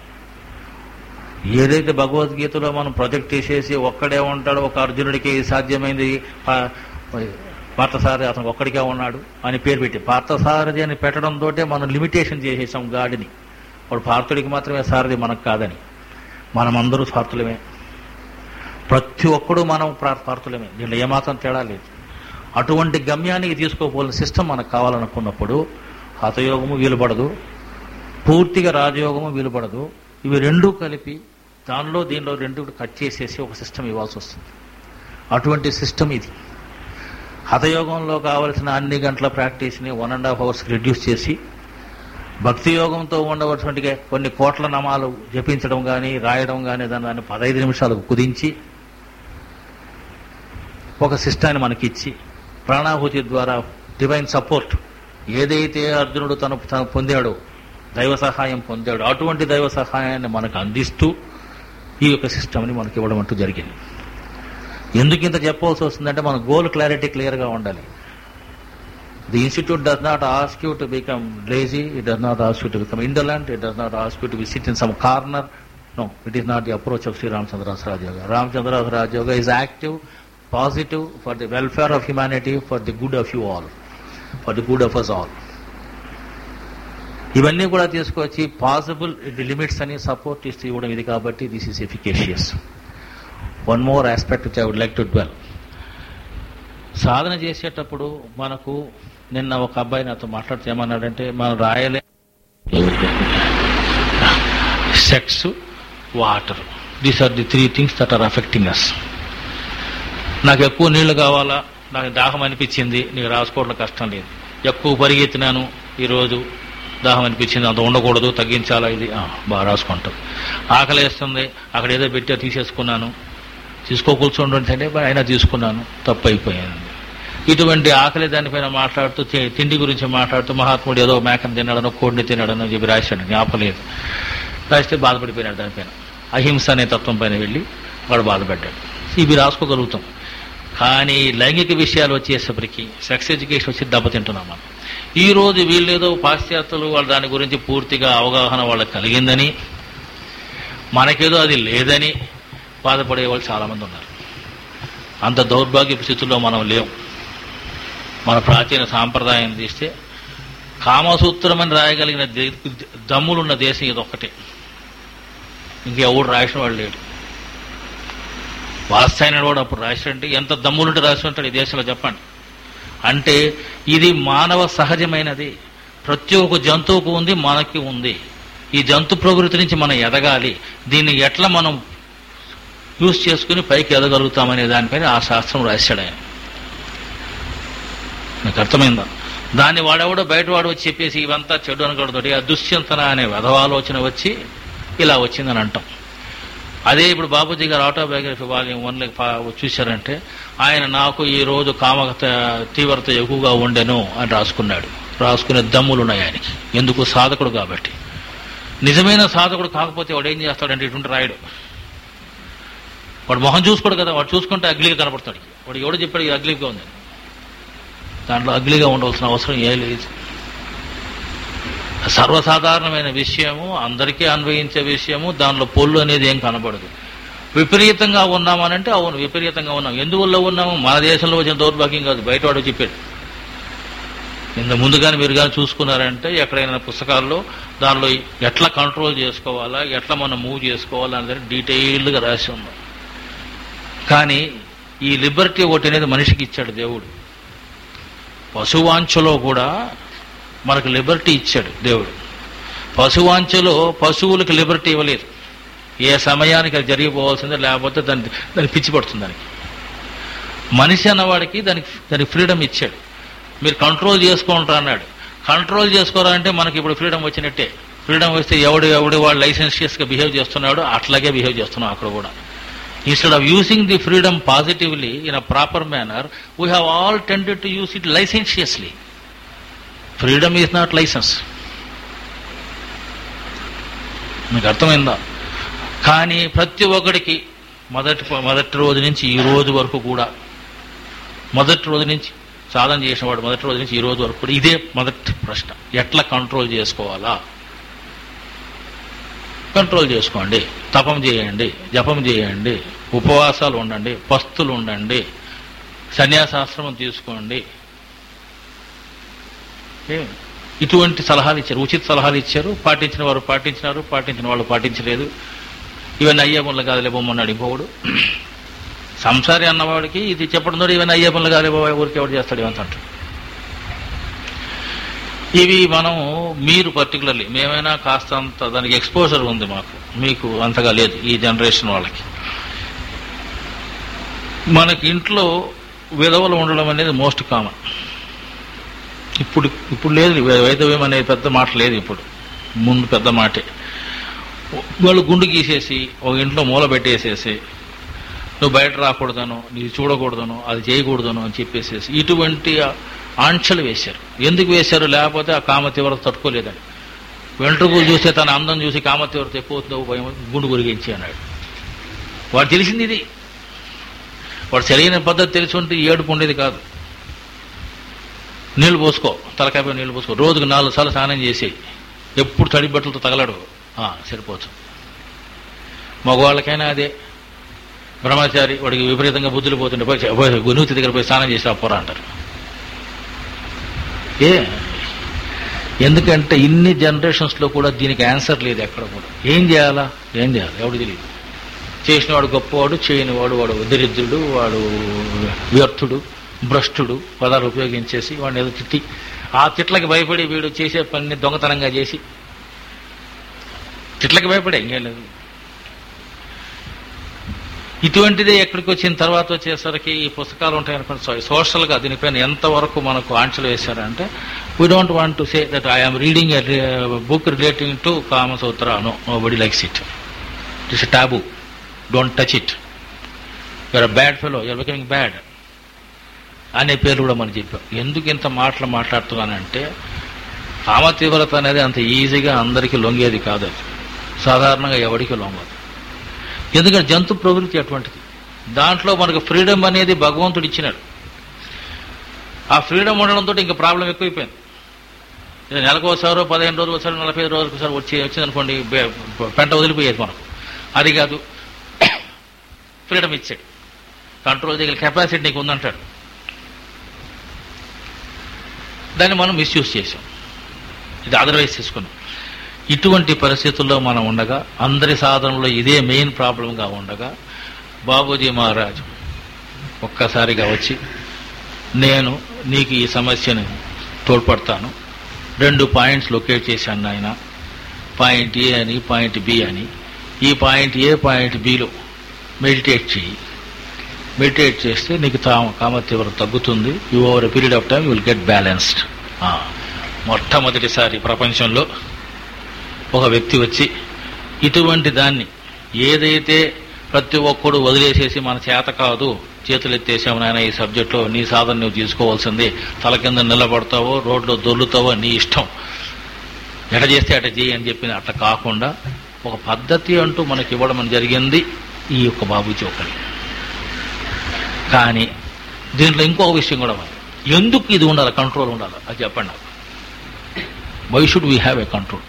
ఏదైతే భగవద్గీతలో మనం ప్రొజెక్ట్ చేసేసి ఒక్కడే ఉంటాడో ఒక అర్జునుడికి సాధ్యమైంది పా- పార్థసారథి అతను ఒక్కడికే ఉన్నాడు అని పేరు పెట్టి పార్థసారథి అని పెట్టడం తోటే మనం లిమిటేషన్ చేసేసాం గాడిని వాడు పార్థుడికి మాత్రమే సారథి మనకు కాదని మనమందరూ స్వార్థులమే ప్రతి ఒక్కడు మనం ప్రా- పార్థులమే దీంట్లో ఏమాత్రం తేడా లేదు అటువంటి గమ్యానికి తీసుకోపోలిన సిస్టమ్ మనకు కావాలనుకున్నప్పుడు హతయోగము వీలుపడదు పూర్తిగా రాజయోగము వీలుపడదు ఇవి రెండూ కలిపి దానిలో దీనిలో రెండు కట్ చేసేసి ఒక సిస్టమ్ ఇవ్వాల్సి వస్తుంది అటువంటి సిస్టమ్ ఇది హతయోగంలో కావలసిన అన్ని గంటల ప్రాక్టీస్ని one and half hours reduce చేసి భక్తి యోగంతో ఉండవలసినటువంటి కొన్ని కోట్ల నమాలు జపించడం కానీ రాయడం కానీ దాన్ని దాన్ని పదహైదు నిమిషాలకు కుదించి ఒక సిస్టాన్ని మనకిచ్చి ప్రాణాహుతి ద్వారా డివైన్ సపోర్ట్ ఏదైతే అర్జునుడు తను తను పొందాడో దైవ సహాయం పొందాడు అటువంటి దైవ సహాయాన్ని మనకు అందిస్తూ ఈ యొక్క సిస్టమ్ని మనకి ఇవ్వడం అంటూ జరిగింది ఎందుకు ఇంత చెప్పవలసి వస్తుందంటే మన గోల్ క్లారిటీ క్లియర్గా ఉండాలి the institute does not ask you to become lazy it does not ask you to become indolent it does not ask you to be sit in some corner no it is not the approach of Shri Ramchandraraj Rajayoga Ramchandraraj Rajayoga is active positive for the welfare of humanity for the good of you all for the good of us all ఇవన్నీ కూడా తీసుకొచ్చి possible the limits అని support ఇస్తూ ఇవ్వడం ఇది కాబట్టి this is efficacious one more aspect which I would like to dwell సాధన చేసేటప్పుడు మనకు నిన్న ఒక అబ్బాయి నాతో మాట్లాడితే ఏమన్నాడంటే మనం రాయలే sex water these are the three things that are affecting us నాకు ఎక్కువ నీళ్లు కావాలా నాకు దాహం అనిపించింది నీకు రాసుకోవడం కష్టం లేదు ఎక్కువ పరిగెత్తినాను ఈరోజు దాహం అనిపించింది అంత ఉండకూడదు తగ్గించాలా ఇది ఆ, బాగా రాసుకుంటాం ఆకలి వేస్తుంది అక్కడ ఏదో పెట్టి తీసేసుకున్నాను తీసుకో కూర్చోండి అంటే అయినా తీసుకున్నాను తప్పు అయిపోయింది ఇటువంటి ఆకలి దానిపైన మాట్లాడుతూ తి- తిండి గురించి మాట్లాడుతూ మహాత్ముడు ఏదో మేకను తిన్నాడనో కోడిని తిన్నాడనో చెప్పి రాశాడు జ్ఞాపకం లేదు రాస్తే బాధపడిపోయినాడు దానిపైన అహింస అనే తత్వం పైన వెళ్ళి వాడు బాధపడ్డాడు ఇవి రాసుకోగలుగుతాం కానీ లైంగిక విషయాలు వచ్చేసరికి సెక్స్ ఎడ్యుకేషన్ వచ్చి దెబ్బతింటున్నాం మనం ఈ రోజు వీళ్ళేదో పాశ్చాత్యులు వాళ్ళ దాని గురించి పూర్తిగా అవగాహన వాళ్ళకి కలిగిందని మనకేదో అది లేదని బాధపడే వాళ్ళు చాలామంది ఉన్నారు అంత దౌర్భాగ్య స్థితిలో మనం లేవు మన ప్రాచీన సాంప్రదాయం తీస్తే కామసూత్రం అని రాయగలిగిన దే- దమ్ములున్న దేశం ఇది ఒక్కటే ఇంకెవడు రాసిన వాడు లేడు వాత్సాయనుడు కూడా అప్పుడు రాసినంటే ఎంత దమ్ములుంటే రాసి ఉంటాడు ఈ దేశంలో చెప్పండి అంటే ఇది మానవ సహజమైనది ప్రతి ఒక్క జంతువుకు ఉంది మనకి ఉంది ఈ జంతు ప్రవృత్తి నుంచి మనం ఎదగాలి దీన్ని ఎట్లా మనం యూజ్ చేసుకుని పైకి ఎదగలుగుతామనే దానిపైన ఆ శాస్త్రం రాశాడు ఆయన నాకు అర్థమైందా దాన్ని వాడెవడో బయటవాడు వచ్చి చెప్పేసి ఇవంతా చెడు అనకూడదు ఆ దుశ్చింతన అనే వెధవాలోచన వచ్చి ఇలా వచ్చిందని అంటాం అదే ఇప్పుడు బాబూజీ గారు ఆటోబయోగ్రఫీ వాల్యూమ్ వన్ చూశారంటే ఆయన నాకు ఈ రోజు కామ తీవ్రత ఎక్కువగా ఉండెను అని రాసుకున్నాడు రాసుకునే దమ్ములు ఉన్నాయి ఆయనకి ఎందుకు సాధకుడు కాబట్టి నిజమైన సాధకుడు కాకపోతే వాడు ఏం చేస్తాడంటే ఇటువంటి రాయడు వాడు మొహం చూసుకోడు కదా వాడు చూసుకుంటే అగ్లీగా కనపడతాడు వాడు ఎవడు చెప్పాడు ఇది అగ్లీగా ఉంది దాంట్లో అగ్లీగా ఉండవలసిన అవసరం ఏ లేదు సర్వసాధారణమైన విషయము అందరికీ అన్వయించే విషయము దానిలో పొల్లు అనేది ఏం కనబడదు విపరీతంగా ఉన్నామనంటే అవును విపరీతంగా ఉన్నాం ఎందువల్ల ఉన్నాము మన దేశంలో వచ్చిన దౌర్భాగ్యం కాదు బయట వాడు చెప్పాడు ఇంత ముందుగానే మీరు కానీ చూసుకున్నారంటే ఎక్కడైనా పుస్తకాల్లో దానిలో ఎట్లా కంట్రోల్ చేసుకోవాలా ఎట్లా మనం మూవ్ చేసుకోవాలా అనేది డీటెయిల్డ్గా రాసి ఉంది కానీ ఈ లిబర్టీ ఒకటి అనేది మనిషికి ఇచ్చాడు దేవుడు పశువాంచలో కూడా మనకు లిబర్టీ ఇచ్చాడు దేవుడు పశువాంచలో పశువులకు లిబర్టీ ఇవ్వలేదు ఏ సమయానికి అది జరిగిపోవాల్సిందే లేకపోతే దాని దానికి పిచ్చి పడుతుంది దానికి మనిషి అన్నవాడికి దానికి దానికి ఫ్రీడమ్ ఇచ్చాడు మీరు కంట్రోల్ చేసుకుంటారు అన్నాడు కంట్రోల్ చేసుకోరా అంటే మనకి ఇప్పుడు ఫ్రీడమ్ వచ్చినట్టే ఫ్రీడమ్ వస్తే ఎవడు ఎవడు వాడు లైసెన్షియస్గా బిహేవ్ చేస్తున్నాడు అట్లాగే బిహేవ్ చేస్తున్నాం అక్కడ కూడా instead of using the freedom positively in a proper manner we have all tended to use it licentiously freedom is not licence మీకు అర్థమైందా కానీ ప్రతి ఒక్కడికి మొదటి మొదటి రోజు నుంచి ఈ రోజు వరకు కూడా మొదటి రోజు నుంచి సాధన చేసిన వాడు మొదటి రోజు నుంచి ఈ రోజు వరకు కూడా ఇదే మొదటి ప్రశ్న ఎట్లా కంట్రోల్ చేసుకోవాలా కంట్రోల్ చేసుకోండి తపం చేయండి జపం చేయండి ఉపవాసాలు ఉండండి పస్తులు ఉండండి సన్యాసాశ్రమం తీసుకోండి ఏ? ఇటువంటి సలహాలు ఇచ్చారు ఉచిత సలహాలు ఇచ్చారు పాటించిన వారు పాటించినారు పాటించిన వాళ్ళు పాటించలేదు ఇవన్నీ అయ్యే పనులు కాదులే బొమ్మన్నాడు ఇంకొకడు సంసారి అన్నవాడికి ఇది చెప్పడం ద్వారా ఇవన్నీ అయ్యే పనులు కాదులే బాబా ఊరికి ఎవడు చేస్తాడు ఇవంత అంటాడు ఇవి మనం మీరు పర్టికులర్లీ మేమైనా కాస్తంత దానికి ఎక్స్పోజర్ ఉంది మాకు మీకు అంతగా లేదు ఈ జనరేషన్ వాళ్ళకి మనకి ఇంట్లో విధవలు ఉండడం అనేది మోస్ట్ కామన్ ఇప్పుడు ఇప్పుడు లేదు వైదవ్యం అనేది పెద్ద మాట లేదు ఇప్పుడు ముందు పెద్ద మాటే వాళ్ళు గుండు గీసేసి ఒక ఇంట్లో మూల పెట్టేసేసి నువ్వు బయట రాకూడదను నీది చూడకూడదను అది చేయకూడదను అని చెప్పేసేసి ఇటువంటి ఆంక్షలు వేశారు ఎందుకు వేశారు లేకపోతే ఆ కామ తీవ్రత తట్టుకోలేదని వెంట్రుకలు చూస్తే తన అందం చూసి కామ తీవ్రత ఎక్కువ అవుతుందో భయం గుండు గురిగించి అన్నాడు వాడు తెలిసింది ఇది వాడు సరైన పద్ధతి తెలిసి ఉంటే ఈ ఏడుపు ఉండేది కాదు నీళ్లు పోసుకో తలకాయ నీళ్లు పోసుకో రోజుకు నాలుగు సార్లు స్నానం చేసి ఎప్పుడు తడి బట్టలతో తగలడు ఆ, సరిపోవచ్చు మగవాళ్ళకైనా అదే బ్రహ్మచారి వాడికి విపరీతంగా బుద్ధులు పోతుంటే పోయి పోయి గునూతి దగ్గర పోయి స్నానం చేసి రాపోరా అంటారు ఏ ఎందుకంటే ఇన్ని జనరేషన్స్ లో కూడా దీనికి ఆన్సర్ లేదు ఎక్కడ కూడా ఏం చేయాలా ఏం చేయాలి ఎవడు తెలియదు చేసినవాడు గొప్పవాడు చేయనివాడు వాడు దరిద్రుడు వాడు వ్యర్థుడు భ్రష్టుడు పదాలు ఉపయోగించేసి వాడిని ఏదో తిట్టి ఆ తిట్లకి భయపడి వీడు చేసే పనిని దొంగతనంగా చేసి తిట్లకి భయపడే ఇంకేం లేదు ఇటువంటిదే ఎక్కడికి వచ్చిన తర్వాత వచ్చేసరికి ఈ పుస్తకాలు ఉంటాయి అనుకోండి సోషల్గా దీనిపైన ఎంతవరకు మనకు ఆంక్షలు వేశారంటే we don't want to say that I'm reading a book relating to Kamasutra no nobody likes it it's taboo don't touch it you're bad fellow you're becoming bad అనే పేరు కూడా మనం చెప్పాం ఎందుకు ఇంత మాటలు మాట్లాడుతున్నానంటే కామ తీవ్రత అనేది అంత ఈజీగా అందరికీ లొంగేది కాదు అది సాధారణంగా ఎవరికి లొంగదు ఎందుకంటే జంతు ప్రవృత్తి అటువంటిది దాంట్లో మనకు ఫ్రీడమ్ అనేది భగవంతుడు ఇచ్చినాడు ఆ ఫ్రీడమ్ ఉండడంతో ఇంకా ప్రాబ్లం ఎక్కువైపోయింది ఇది నెలకు ఒకసారి పదిహేను రోజులు ఒకసారి నలభై ఐదు రోజులకు ఒకసారి వచ్చి వచ్చిందనుకోండి బె- పెంట వదిలిపోయేది మనకు అది కాదు ఫ్రీడమ్ ఇచ్చాడు కంట్రోల్ చేయగల కెపాసిటీ నీకు ఉందంటాడు దాన్ని మనం మిస్యూజ్ చేసాం ఇది అదర్వైజ్ తీసుకున్నాం ఇటువంటి పరిస్థితుల్లో మనం ఉండగా అందరి సాధనలో ఇదే మెయిన్ ప్రాబ్లంగా ఉండగా బాబూజీ మహారాజు ఒక్కసారిగా వచ్చి నేను నీకు ఈ సమస్యను తోడ్పడతాను రెండు పాయింట్స్ లొకేట్ చేశాను ఆయన పాయింట్ ఏ అని పాయింట్ బి అని ఈ పాయింట్ ఏ పాయింట్ బిలో మెడిటేట్ చేయి మెడిటేట్ చేస్తే నీకు తా కామ తీవ్రత తగ్గుతుంది you over a period of time you will get balanced మొట్టమొదటిసారి ప్రపంచంలో ఒక వ్యక్తి వచ్చి ఇటువంటి దాన్ని ఏదైతే ప్రతి ఒక్కడు వదిలేసేసి మన చేత కాదు చేతులు ఎత్తేసాము నాయన ఈ సబ్జెక్ట్లో నీ సాధన నువ్వు తీసుకోవాల్సింది తల కింద నిలబడతావో రోడ్లో దొర్లుతావో నీ ఇష్టం ఎట చేస్తే అట చేయి అని చెప్పిన అట్లా కాకుండా ఒక పద్ధతి అంటూ మనకి ఇవ్వడం జరిగింది ఈ యొక్క బాబూజీ ఒకరి కానీ దీంట్లో ఇంకొక విషయం కూడా ఉంది ఎందుకు ఇది ఉండాలి కంట్రోల్ ఉండాలి అది చెప్పండి నాకు why should we have a control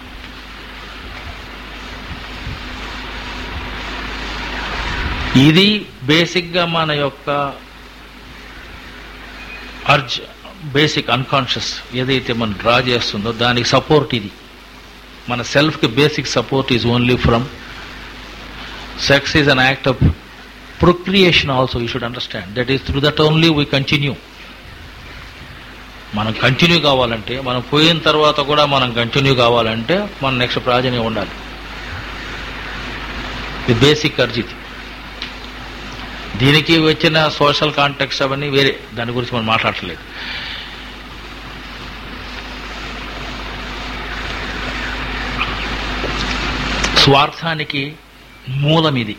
ఇది బేసిక్గా మన యొక్క అర్జ్ బేసిక్ అన్కాన్షియస్ ఏదైతే మనం డ్రా చేస్తుందో దానికి సపోర్ట్ ఇది మన సెల్ఫ్కి basic support is only from sex is an act of procreation also you should understand that is through that only we continue మనం కంటిన్యూ కావాలంటే మనం పోయిన తర్వాత కూడా మనం కంటిన్యూ కావాలంటే మన నెక్స్ట్ ప్రాజెక్ట్ ఉండాలి ఇది బేసిక్ అర్జ్ ఇది దీనికి వచ్చిన సోషల్ కాంటాక్ట్స్ అవన్నీ వేరే దాని గురించి మనం మాట్లాడట్లేదు స్వార్థానికి మూలం ఇది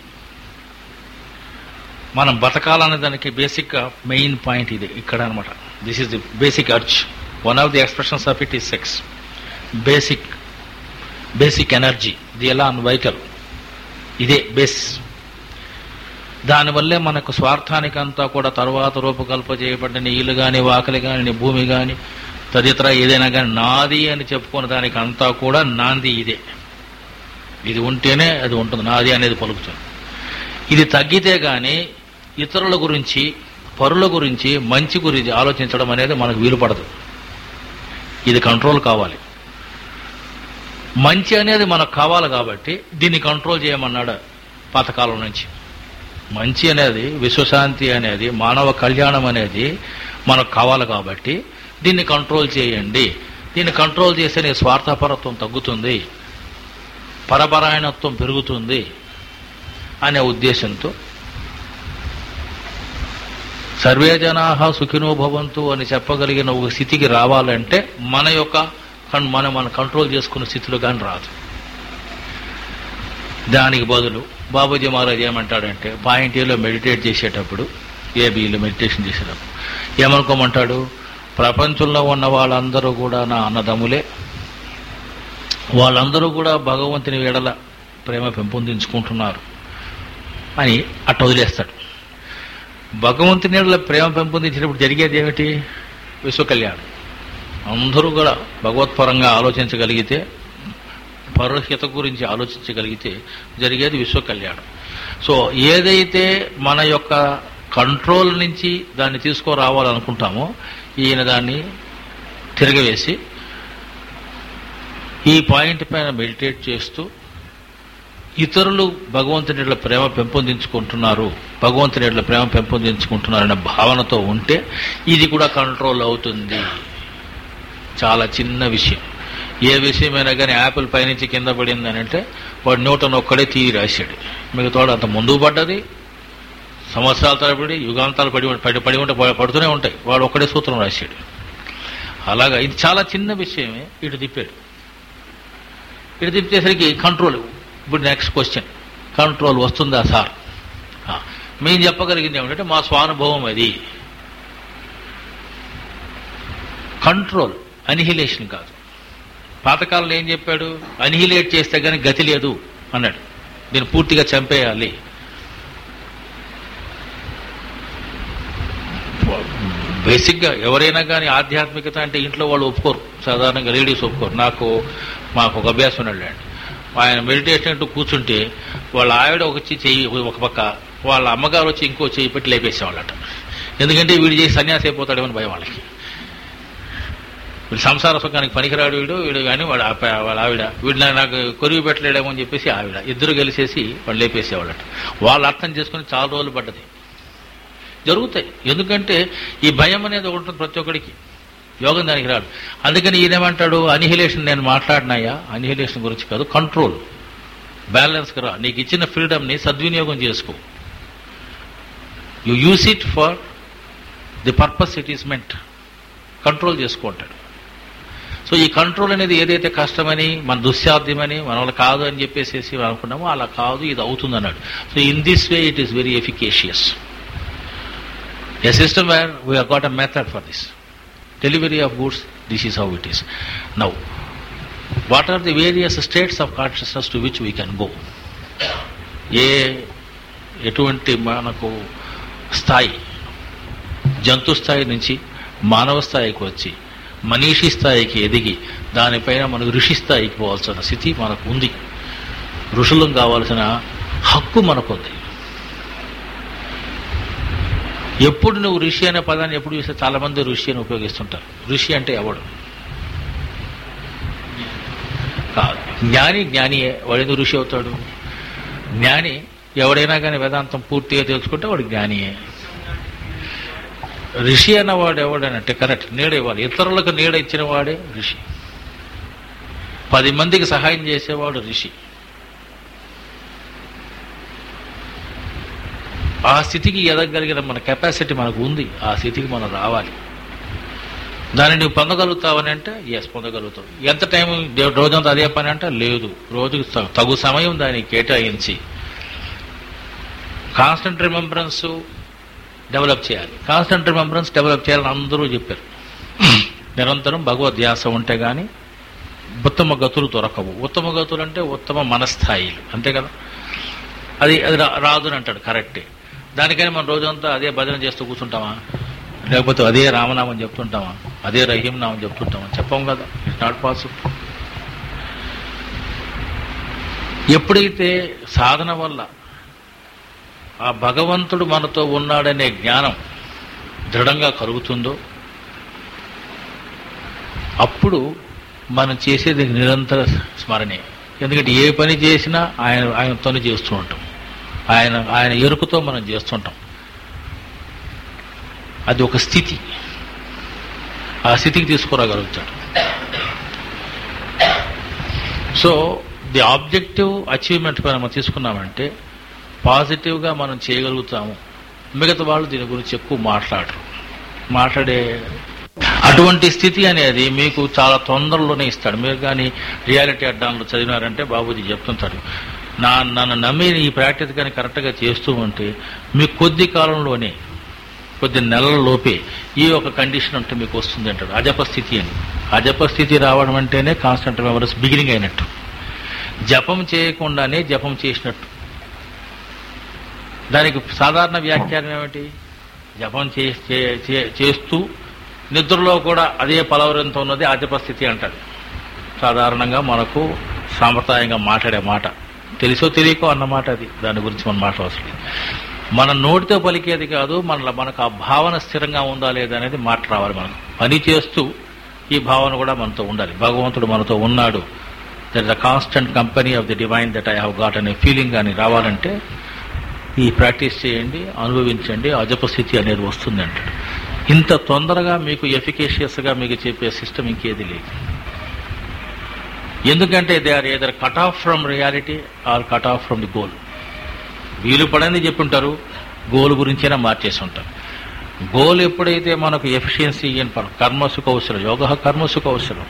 మనం బతకాలనే దానికి బేసిక్ మెయిన్ పాయింట్ ఇది ఇక్కడ అనమాట this is the basic urge one of the expressions of it is sex basic basic energy ఇది ఎలా వైటల్ ఇదే బేస్ దానివల్లే మనకు స్వార్థానికంతా కూడా తర్వాత రూపకల్ప చేయబడిన ఇల్లు కానీ వాకలి కానీ భూమి కానీ తదితర ఏదైనా కానీ నాది అని చెప్పుకున్న దానికి అంతా కూడా నాంది ఇదే ఇది ఉంటేనే అది ఉంటుంది నాది అనేది పలుకుతుంది ఇది తగ్గితే గాని ఇతరుల గురించి పరుల గురించి మంచి గురించి ఆలోచించడం అనేది మనకు వీలు పడదు ఇది కంట్రోల్ కావాలి మంచి అనేది మనకు కావాలి కాబట్టి దీన్ని కంట్రోల్ చేయమన్నాడు పాతకాలం నుంచి మంచి అనేది విశ్వశాంతి అనేది మానవ కళ్యాణం అనేది మనకు కావాలి కాబట్టి దీన్ని కంట్రోల్ చేయండి దీన్ని కంట్రోల్ చేస్తే నీ స్వార్థపరత్వం తగ్గుతుంది పరపరాయణత్వం పెరుగుతుంది అనే ఉద్దేశంతో సర్వే జనా సుఖినో భవంతు అని చెప్పగలిగిన ఒక స్థితికి రావాలంటే మన యొక్క కన్- మనం మనం కంట్రోల్ చేసుకున్న స్థితిలో కానీ రాదు దానికి బదులు బాబూజీ మహారాజ్ ఏమంటాడంటే పాయింట్ ఏలో మెడిటేట్ చేసేటప్పుడు ఏబీలో మెడిటేషన్ చేసేటప్పుడు ఏమనుకోమంటాడు ప్రపంచంలో ఉన్న వాళ్ళందరూ కూడా నా అన్నదమ్ములే వాళ్ళందరూ కూడా భగవంతుని వేడల ప్రేమ పెంపొందించుకుంటున్నారు అని అట్ట వదిలేస్తాడు భగవంతుని వేడల ప్రేమ పెంపొందించినప్పుడు జరిగేది ఏమిటి విశ్వ కళ్యాణం అందరూ కూడా భగవత్పరంగా ఆలోచించగలిగితే పౌరహిత గురించి ఆలోచించగలిగితే జరిగేది విశ్వ కళ్యాణం సో ఏదైతే మన యొక్క కంట్రోల్ నుంచి దాన్ని తీసుకురావాలనుకుంటామో ఈయన దాన్ని తిరగవేసి ఈ పాయింట్ పైన మెడిటేట్ చేస్తూ ఇతరులు భగవంతుని ఎడల ప్రేమ పెంపొందించుకుంటున్నారు భగవంతుని ఎడల ప్రేమ పెంపొందించుకుంటున్నారనే భావనతో ఉంటే ఇది కూడా కంట్రోల్ అవుతుంది చాలా చిన్న విషయం ఏ విషయమైనా కానీ యాపిల్ పైనుంచి కింద పడింది అని అంటే వాడు న్యూటన్ ఒక్కడే తీయి రాశాడు మిగతాడు అంత ముందు పడ్డది సంవత్సరాల తరబడి యుగాంతాలు పడి పడి పడి ఉంటే ప- పడుతూనే ఉంటాయి వాడు ఒక్కడే సూత్రం రాశాడు అలాగా ఇది చాలా చిన్న విషయమే ఇటు తిప్పాడు ఇటు తిప్పేసరికి కంట్రోల్ ఇప్పుడు నెక్స్ట్ క్వశ్చన్ కంట్రోల్ వస్తుందా సార్ ఆ, మేము చెప్పగలిగింది ఏమిటంటే మా స్వానుభవం అది కంట్రోల్ అనిహిలేషన్ కాదు పాతకాలంలో ఏం చెప్పాడు అనిహిలేట్ చేస్తే కానీ గతి లేదు అన్నాడు దీన్ని పూర్తిగా చంపేయాలి బేసిక్గా ఎవరైనా కానీ ఆధ్యాత్మికత అంటే ఇంట్లో వాళ్ళు ఒప్పుకోరు సాధారణంగా లేడీస్ ఒప్పుకోరు నాకు మాకు ఒక అభ్యాసం ఉన్నాడు ఆయన మెడిటేషన్ అంటూ కూర్చుంటే వాళ్ళ ఆవిడ ఒక చెయ్యి చెయ్యి ఒక పక్క వాళ్ళ అమ్మగారు వచ్చి ఇంకో చెయ్యి పెట్టి లేపేసేవాళ్ళట ఎందుకంటే వీడు చేసి సన్యాసి అయిపోతాడేమని భయం వాళ్ళకి వీడు సంసార సుఖానికి పనికిరాడు వీడు వీడు కానీ వాడు ఆ ప- వాళ్ళ ఆవిడ వీడు నా- నాకు కొరివి పెట్టలేడేమో అని చెప్పేసి ఆవిడ ఇద్దరు కలిసేసి వాళ్ళు లేపేసేవాళ్ళట వాళ్ళు అర్థం చేసుకుని చాలా రోజులు పడ్డది జరుగుతాయి ఎందుకంటే ఈ భయం అనేది ఒకటి ఉంటుంది ప్రతి ఒక్కడికి యోగం దానికి రాడు అందుకని ఈయనేమంటాడు అనిహిలేషన్ నేను మాట్లాడినాయా అనిహిలేషన్ గురించి కాదు కంట్రోల్ బ్యాలెన్స్కి రా నీకు ఇచ్చిన ఫ్రీడమ్ని సద్వినియోగం చేసుకో you use it for the purpose it is meant control చేసుకుంటాడు సో ఈ కంట్రోల్ అనేది ఏదైతే కష్టమని మన దుస్సాధ్యమని మన వల్ల కాదు అని చెప్పేసి మనం అనుకున్నామో అలా కాదు ఇది అవుతుంది అన్నాడు so in this way it is very efficacious A system where we have got a method for this. Delivery of goods, this is how it is. Now, what are the various states of consciousness to which we can go? ఏ ఎటువంటి మనకు స్థాయి జంతు స్థాయి నుంచి మానవ స్థాయికి వచ్చి మనీషి స్థాయికి ఎదిగి దానిపైన మనకు ఋషి స్థాయికి పోవాల్సిన స్థితి మనకు ఉంది ఋషులం కావాల్సిన హక్కు మనకుంది ఎప్పుడు నువ్వు ఋషి అనే పదాన్ని ఎప్పుడు చూస్తే చాలా మంది ఋషి అని ఉపయోగిస్తుంటారు ఋషి అంటే ఎవడు కాదు జ్ఞాని జ్ఞానియే వాడు ఎందుకు ఋషి అవుతాడు జ్ఞాని ఎవడైనా కానీ వేదాంతం పూర్తిగా తెలుసుకుంటే వాడు జ్ఞానియే ఋషి అన్నవాడు ఎవడనంటే కరెక్ట్ నీడ ఇవ్వాలి ఇతరులకు నీడ ఇచ్చిన వాడే ఋషి పది మందికి సహాయం చేసేవాడు ఋషి ఆ స్థితికి ఎదగలిగిన మన కెపాసిటీ మనకు ఉంది ఆ స్థితికి మనం రావాలి దాన్ని నువ్వు పొందగలుగుతావని అంటే ఎస్ పొందగలుగుతావు ఎంత టైం దే- రోజంతా అదే పని అంటే లేదు రోజుకి త- తగు సమయం దానికి కేటాయించి కాన్స్టెంట్ రిమెంబరెన్స్ డెవలప్ చేయాలి కాన్స్టెంట్ రిమెంబరెన్స్ డెవలప్ చేయాలని అందరూ చెప్పారు నిరంతరం భగవద్ ధ్యాస ఉంటే గాని ఉత్తమ గతులు దొరకవు ఉత్తమ గతులు అంటే ఉత్తమ మనస్థాయిలు అంతే కదా అది అది రా- రాదు అని అంటాడు కరెక్టే దానికని మనం రోజంతా అదే భజన చేస్తూ కూర్చుంటామా లేకపోతే అదే రామనామం చెప్తుంటామా అదే రహీం నామం చెప్తుంటామా చెప్పం కదా ఇట్స్ నాట్ పాసిబుల్ ఎప్పుడైతే సాధన వల్ల ఆ భగవంతుడు మనతో ఉన్నాడనే జ్ఞానం దృఢంగా కలుగుతుందో అప్పుడు మనం చేసేది నిరంతర స్మరణే ఎందుకంటే ఏ పని చేసినా ఆయన ఆయనతోనే చేస్తూ ఉంటాం ఆయన ఆయన ఎరుకుతో మనం చేస్తుంటాం అది ఒక స్థితి ఆ స్థితికి తీసుకురాగలుగుతాడు సో ది ఆబ్జెక్టివ్ అచీవ్మెంట్ పైన మనం తీసుకున్నామంటే పాజిటివ్గా మనం చేయగలుగుతాము మిగతా వాళ్ళు దీని గురించి ఎక్కువ మాట్లాడరు మాట్లాడే అటువంటి స్థితి అనేది మీకు చాలా తొందరలోనే ఇస్తాడు మీరు కానీ రియాలిటీ అడ్డాన్లు చదివినారంటే బాబూజీ చెప్తుంటాడు నా నన్ను నమ్మి ఈ ప్రాక్టీస్ కానీ కరెక్ట్గా చేస్తూ ఉంటే మీకు కొద్ది కాలంలోనే కొద్ది నెలల లోపే ఈ ఒక కండిషన్ అంటే మీకు వస్తుంది అంటాడు అజప స్థితి అని అజప స్థితి రావడం అంటేనే కాన్స్టెంట్ మెమరీస్ బిగినింగ్ అయినట్టు జపం చేయకుండానే జపం చేసినట్టు దానికి సాధారణ వ్యాఖ్యానం ఏమిటి జపం చే- చే- చే- చేస్తూ నిద్రలో కూడా అదే పలవరంతో ఉన్నది ఆధిపస్థితి అంటాడు సాధారణంగా మనకు సాంప్రదాయంగా మాట్లాడే మాట తెలుసో తెలియకో అన్నమాట అది దాని గురించి మనం మాట్లాడవలసిన లేదు. మన నోటితో పలికేది కాదు మన మనకు ఆ భావన స్థిరంగా ఉందా లేదా అనేది మాట రావాలి మనకు పని చేస్తూ ఈ భావన కూడా మనతో ఉండాలి భగవంతుడు మనతో ఉన్నాడు that the constant company of the divine that I have got అనే ఫీలింగ్ కానీ రావాలంటే ఈ ప్రాక్టీస్ చేయండి అనుభవించండి అజపస్థితి అనేది వస్తుంది అంటాడు ఇంత తొందరగా మీకు ఎఫికేషియస్గా మీకు చెప్పే సిస్టమ్ ఇంకేది లేదు ఎందుకంటే they are either cut off from reality or cut off from the goal వీలు పడింది చెప్పుంటారు గోల్ గురించైనా మార్చేసి ఉంటారు గోల్ ఎప్పుడైతే మనకు ఎఫిషియన్సీ కర్మసు కౌశలం యోగ కర్మసు కౌశలం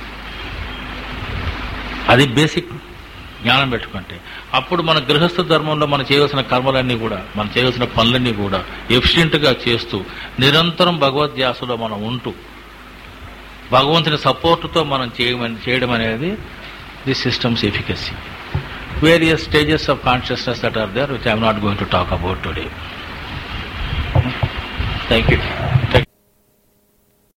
అది బేసిక్ జ్ఞానం పెట్టుకుంటే అప్పుడు మన గృహస్థ ధర్మంలో మనం చేయవలసిన కర్మలన్నీ కూడా మనం చేయవలసిన పనులన్నీ కూడా ఎఫిషియెంట్గా చేస్తూ నిరంతరం భగవద్ధ్యాసలో మనం ఉంటూ భగవంతుని సపోర్టుతో మనం చేయమని చేయడం అనేది the systems efficacy various stages of consciousness that are there which I'm not going to talk about today thank you